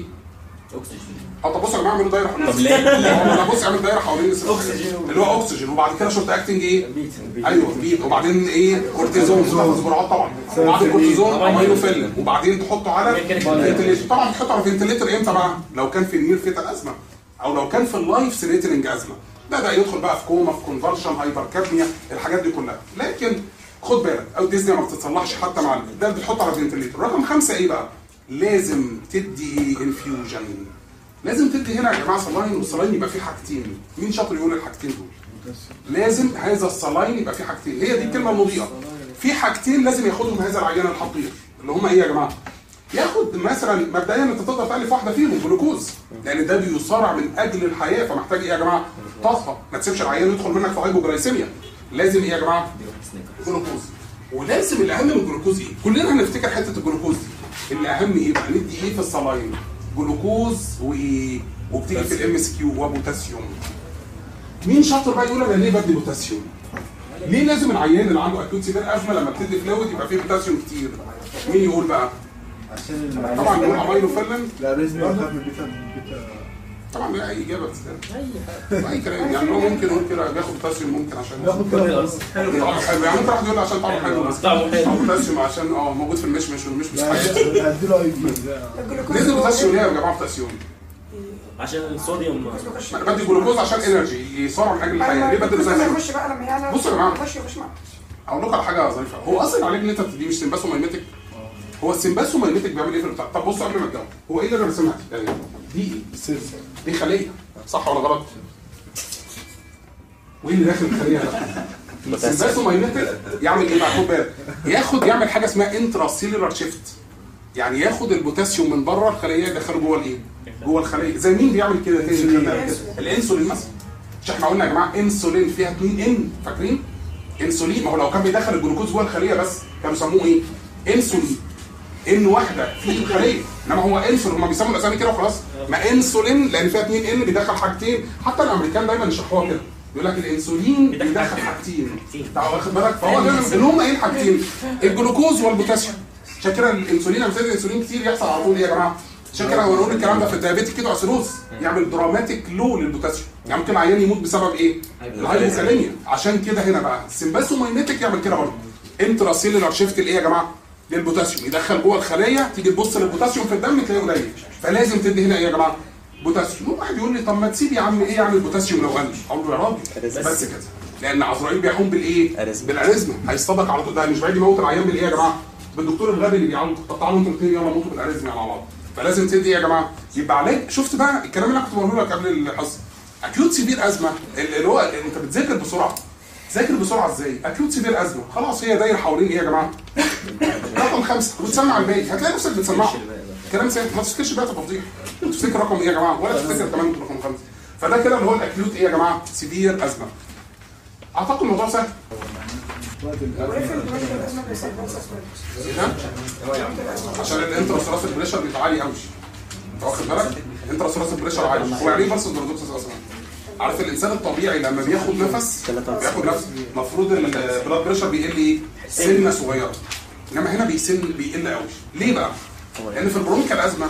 اه طب بصوا يا جماعه اعملوا دايره حوالين طب ليه؟ لا بص اعمل دايره حوالين اكسجين اللي هو اكسجين وبعد كده شورت اكتنج ايه؟ ايوه بيت وبعدين ايه؟ كورتيزون بتاخد جرعات طبعا بعد الكورتيزون امينوفيلين وبعدين تحطه على فنتليتر طبعا تحطه على فنتليتر امتى بقى؟ لو كان في النير فيتال ازمه او لو كان في اللايف سريتنج ازمه بدا يدخل بقى في كوما في كونفرشن هايبر كابنيا الحاجات دي كلها لكن خد بالك او ديزني ما بتتصلحش حتى مع ال- ده بتحط على فنتليتر رقم خمسه ايه بقى؟ لازم تدي انفيوجن لازم تدي هنا يا جماعه صلاين والصلاين يبقى فيه حاجتين مين شاطر يقول الحاجتين دول لازم هذا الصلاين يبقى فيه حاجتين هي دي الكلمه المضيئه في حاجتين لازم ياخدهم هذا العيان الحقير اللي هم ايه يا جماعه ياخد مثلا مبدئيا انت تقدر تالف واحده فيهم جلوكوز لان ده بيصارع من اجل الحياه فمحتاج ايه يا جماعه طاقه ما تسيبش العيان يدخل منك في هايبوجلايسيميا لازم ايه يا جماعه جلوكوز ولازم الاهم من الجلوكوز ايه كلنا هنفتكر حته الجلوكوز دي الاهم ايه بقى ندي ايه في الصلاين جلوكوز وايه وبتيجي في الام اس كيو وبوتاسيوم مين شاطر بقى يقول انا ليه بدي بوتاسيوم ليه لازم العيان اللي عنده اكيوت سيفير ازمه لما بتدي فلويد يبقى فيه بوتاسيوم كتير مين يقول بقى عشان طبعا نقول امينوفيلين لا ريزمي بخاف من البيتا بيتا طبعا لا اي اجابه بتستاهل اي كلام يعني هو ممكن يقول كده بياخد بوتاسيوم ممكن عشان باخد كده طعمه حلو يعني انت راح تقول لي عشان طعمه حلو بس طعمه حلو. أو بوتاسيوم عشان اه موجود في المشمش والمشمش حاجه هديله اي بي الجلوكوز نزل بوتاسيوم هو- ليه يا جماعه بوتاسيوم؟ عشان الصوديوم انا بدي جلوكوز عشان انرجي يصارع من اجل الحياه ليه بدي الجلوكوز لما بوتاسيوم؟ يخش بقى لما يعلى بصوا يا جماعة. يخش يخش معاه اقول لكم على حاجه ظريفه هو اصلا العلاج اللي انت بتديه مش سمباسومايميتك هو السمباسومايميتك بيعمل ايه في البتاع طب بصوا قبل ما تجاوب هو ايه اللي انا رسمها دي يعني دي ايه؟ دي خليه صح ولا غلط؟ وايه اللي داخل الخليه ده؟ السمباسومايميتك يعمل ايه بقى خد بالك ياخد يعمل حاجه اسمها انترا سيلولار شيفت يعني ياخد البوتاسيوم من بره الخليه يدخله جوه الايه؟ جوه الخليه زي مين بيعمل كده تاني خلينا كده؟ الانسولين مثلا مش احنا قلنا يا جماعه انسولين فيها 2 ان فاكرين؟ انسولين ما هو لو كان بيدخل الجلوكوز جوه الخليه بس كانوا يسموه ايه؟ انسولين ان واحده في الخليه انما هو انسولين هم بيسموا الاسامي كده وخلاص ما انسولين لان فيها 2 ان بيدخل حاجتين حتى الامريكان دايما يشرحوها كده يقول لك الانسولين بيدخل بيدخل حاجتين انت واخد بالك فهو دايما اللي هم ايه الحاجتين؟ الجلوكوز والبوتاسيوم عشان كده الانسولين لما بتدي انسولين كتير يحصل على طول ايه يا جماعه؟ عشان كده هو نقول الكلام ده في الدايابيتيك كده اسيروز يعمل دراماتيك لو للبوتاسيوم يعني ممكن العيان يموت بسبب ايه؟ الهايبوكاليميا عشان كده هنا بقى السمباسوماينيتك يعمل كده برضه انترا سيلولار شيفت الايه يا جماعه؟ للبوتاسيوم يدخل جوه الخليه تيجي تبص للبوتاسيوم في الدم تلاقيه قليل فلازم تدي هنا ايه يا جماعه بوتاسيوم واحد يقول لي طب ما تسيب يا عم ايه يعني البوتاسيوم لو قل اقول له يا راجل بس كده لان عزرائيل بيحوم بالايه أريزما. بالاريزما هيصطدق على طول ده مش بعيد يموت العيان بالايه يا جماعه بالدكتور الغبي اللي بيعالج طب تعالوا انتوا الاثنين يلا موتوا بالاريزما مع بعض فلازم تدي ايه يا جماعه يبقى عليك شفت بقى الكلام اللي انا كنت بقوله لك قبل الحصه اكيوت سيفير ازمه اللي هو انت بتذاكر بسرعه ذاكر بسرعه ازاي؟ اكيوت سيفير ازمه خلاص هي دايره حوالين ايه يا جماعه؟ رقم خمسه وتسمع الباقي هتلاقي نفسك بتسمعه كلام سهل ما تفتكرش بقى تفاصيل تفتكر رقم ايه يا جماعه ولا تفتكر كمان رقم خمسه فده كده اللي هو الاكيوت ايه يا جماعه؟ سيفير ازمه اعتقد الموضوع سهل وايه في البرونكيال الازمه بيحصل بلس اسود إيه ده؟ عشان الانترا بريشر بيبقى عالي قوي انت واخد بالك؟ انترا بريشر عالي هو يعني ايه بلس بارادوكسس اصلا؟ عارف الانسان الطبيعي لما بياخد نفس بياخد نفس المفروض البلاد بريشر بيقل ايه؟ سنه صغيره انما هنا بيسن بيقل قوي ليه بقى؟ لان في البرونكيال ازمه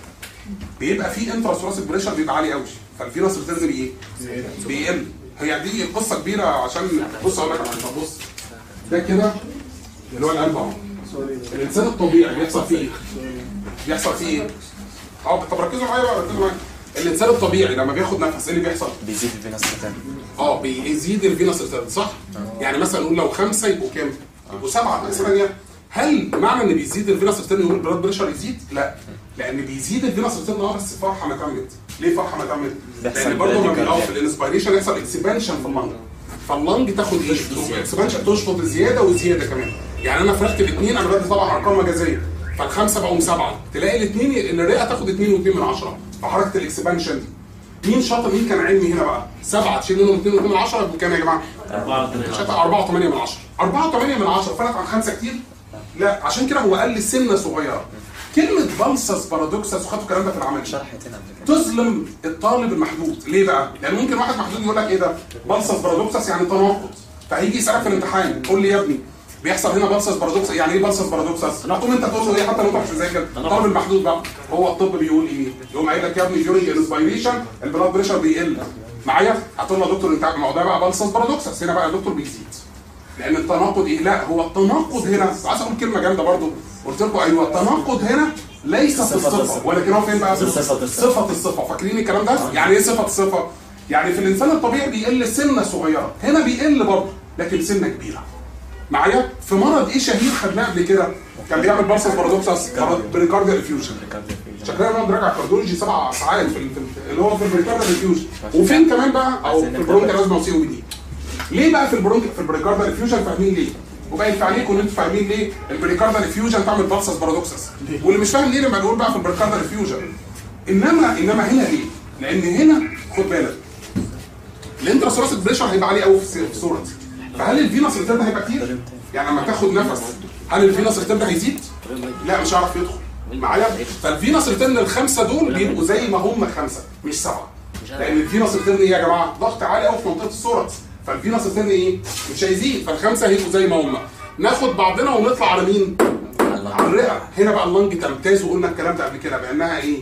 بيبقى في انترا بريشر بيبقى عالي قوي فالفينوس بتنزل ايه؟ بيقل هي دي قصه كبيره عشان بص اقول لك على حاجة. بص ده كده اللي هو القلب اهو الانسان الطبيعي بيحصل فيه ايه؟ بيحصل فيه ايه؟ اه طب ركزوا معايا بقى ركزوا معايا الانسان الطبيعي لما بياخد نفس ايه اللي بيحصل؟ بيزيد الفينوس ريتيرن اه بيزيد الفينوس ريتيرن صح؟ يعني مثلا نقول لو خمسه يبقوا كام؟ يبقوا سبعه مثلا يعني هل معنى ان بيزيد الفينوس ريتيرن يقول البلاد بريشر يزيد؟ لا لان بيزيد الفينوس ريتيرن اه بس فرحه ما تمت ليه فرحه ما تمت؟ بيحصل لان برضه لما براديكال اه في الانسبيريشن يحصل اكسبانشن في اللنج فاللنج تاخد ايه؟ اكسبانشن تشفط زياده وزياده كمان يعني انا فرحت الاثنين انا بدي طبعا ارقام مجازيه فالخمسه بقوا سبعه تلاقي الاثنين ان الرئه تاخد 2 و2 من 10 فحركه الاكسبانشن دي مين شاطر مين كان علمي هنا بقى؟ سبعه تشيل منهم 2 و2 من 10 يبقوا كام يا جماعه؟ أربعة وثمانية شايف 4 و8 من 10 4 و8 من 10 فرقت عن 5 كتير؟ لا عشان كده هو قال سنه صغيره كلمه بلسس بارادوكسس وخدتوا الكلام ده في العمل شرحت هنا قبل كده تظلم الطالب المحدود ليه بقى؟ لان ممكن واحد محدود يقول لك ايه ده؟ بلسس بارادوكسس يعني تناقض فهيجي يسالك في الامتحان قول لي يا ابني بيحصل هنا بلسس بارادوكسس يعني ايه بلسس بارادوكسس؟ هتقوم انت تقول له ايه حتى لو انت مش مذاكر الطالب المحدود بقى هو الطب بيقول ايه؟ يقوم قايل لك يا ابني ديورنج انسبيريشن البلاد بريشر بيقل معايا؟ هتقول له يا دكتور انت ما هو ده بقى بلسس بارادوكسس هنا بقى يا دكتور بيزيد لان التناقض ايه؟ لا هو التناقض هنا عايز اقول كلمه جامده برضو قلت لكم ايوه التناقض هنا ليس في الصفه ولكن هو فين بقى؟ صفة الصفة. صفه الصفه فاكرين الكلام ده؟ يعني ايه صفه الصفه؟ يعني في الانسان الطبيعي بيقل سنه صغيره هنا بيقل برضه لكن سنه كبيره معايا؟ في مرض ايه شهير خدناه قبل كده؟ كان بيعمل بارسس بارادوكسس مرض بريكارديال افيوجن شكلنا بقى بنراجع كارديولوجي سبع ساعات في ال- في ال- اللي هو في البريكارديال افيوجن وفين كمان بقى؟ او في البرونكيال ازمه وسي او بي دي ليه بقى في البرونك في البريكاردال افيوجن فاهمين ليه؟ وباين في عليكم ان انتوا فاهمين ليه البريكاردال افيوجن تعمل بلسس بارادوكسس واللي مش فاهم ليه لما نقول بقى في البريكاردال افيوجن انما انما هنا ليه؟ لان هنا خد بالك الانتراسوراسيك بريشر هيبقى عالي قوي في في صورتي فهل الفينوس ريتيرن هيبقى كتير؟ يعني لما تاخد نفس هل الفينوس ريتيرن هيزيد؟ لا مش هيعرف يدخل معايا؟ فالفينوس ريتيرن الخمسه دول بيبقوا زي ما هم خمسه مش سبعه لان الفينوس ريتيرن ايه يا جماعه؟ ضغط عالي قوي في منطقه السورت فالفينوس ريتيرن ايه؟ مش هيزيد فالخمسه هيبقوا زي ما هم ناخد بعضنا ونطلع على مين؟ على الرئه هنا بقى اللنج تمتاز وقلنا الكلام ده قبل كده بانها ايه؟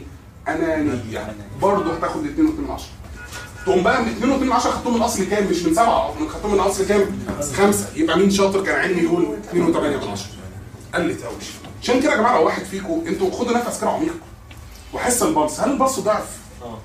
انانيه برضه هتاخد 2 و2 من 10 تقوم بقى من 2 و2 من 10 خدتهم من اصل كام مش من سبعه من خدتهم من اصل كام؟ خمسه يبقى مين شاطر كان علمي يقول 2 و8 من 10 قلت قوي عشان كده يا جماعه لو واحد فيكم انتوا خدوا نفس كده عميق وحس البلس هل البلس ضعف؟ اه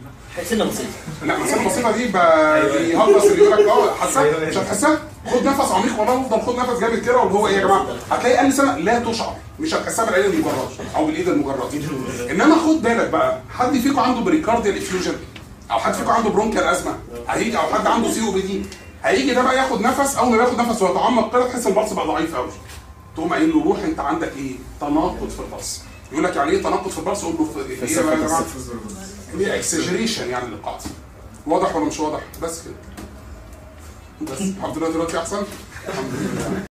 سنة بسيطة لا مسافه بسيطه دي ب- بيهجص اللي يقول لك اه حسها مش هتحسها خد نفس عميق والله افضل خد نفس جامد كده واللي هو ايه يا جماعه هتلاقي اقل سنه لا تشعر مش هتحسها بالعين المجرد او بالايد المجرده انما خد بالك بقى حد فيكم عنده بريكارديال افيوجن او حد فيكم عنده برونكيال ازمه هيجي او حد عنده سي او بي دي هيجي ده بقى ياخد نفس اول ما ياخد نفس ويتعمق كده تحس البلس بقى ضعيف قوي تقوم قايل له روح انت عندك ايه؟ تناقض في البلس يقول لك يعني ايه تناقض في البلس؟ قول له في ايه بقى يا جماعه؟ هي اكسجريشن يعني للقاعده واضح ولا مش واضح بس كده بس الحمد لله دلوقتي احسن الحمد لله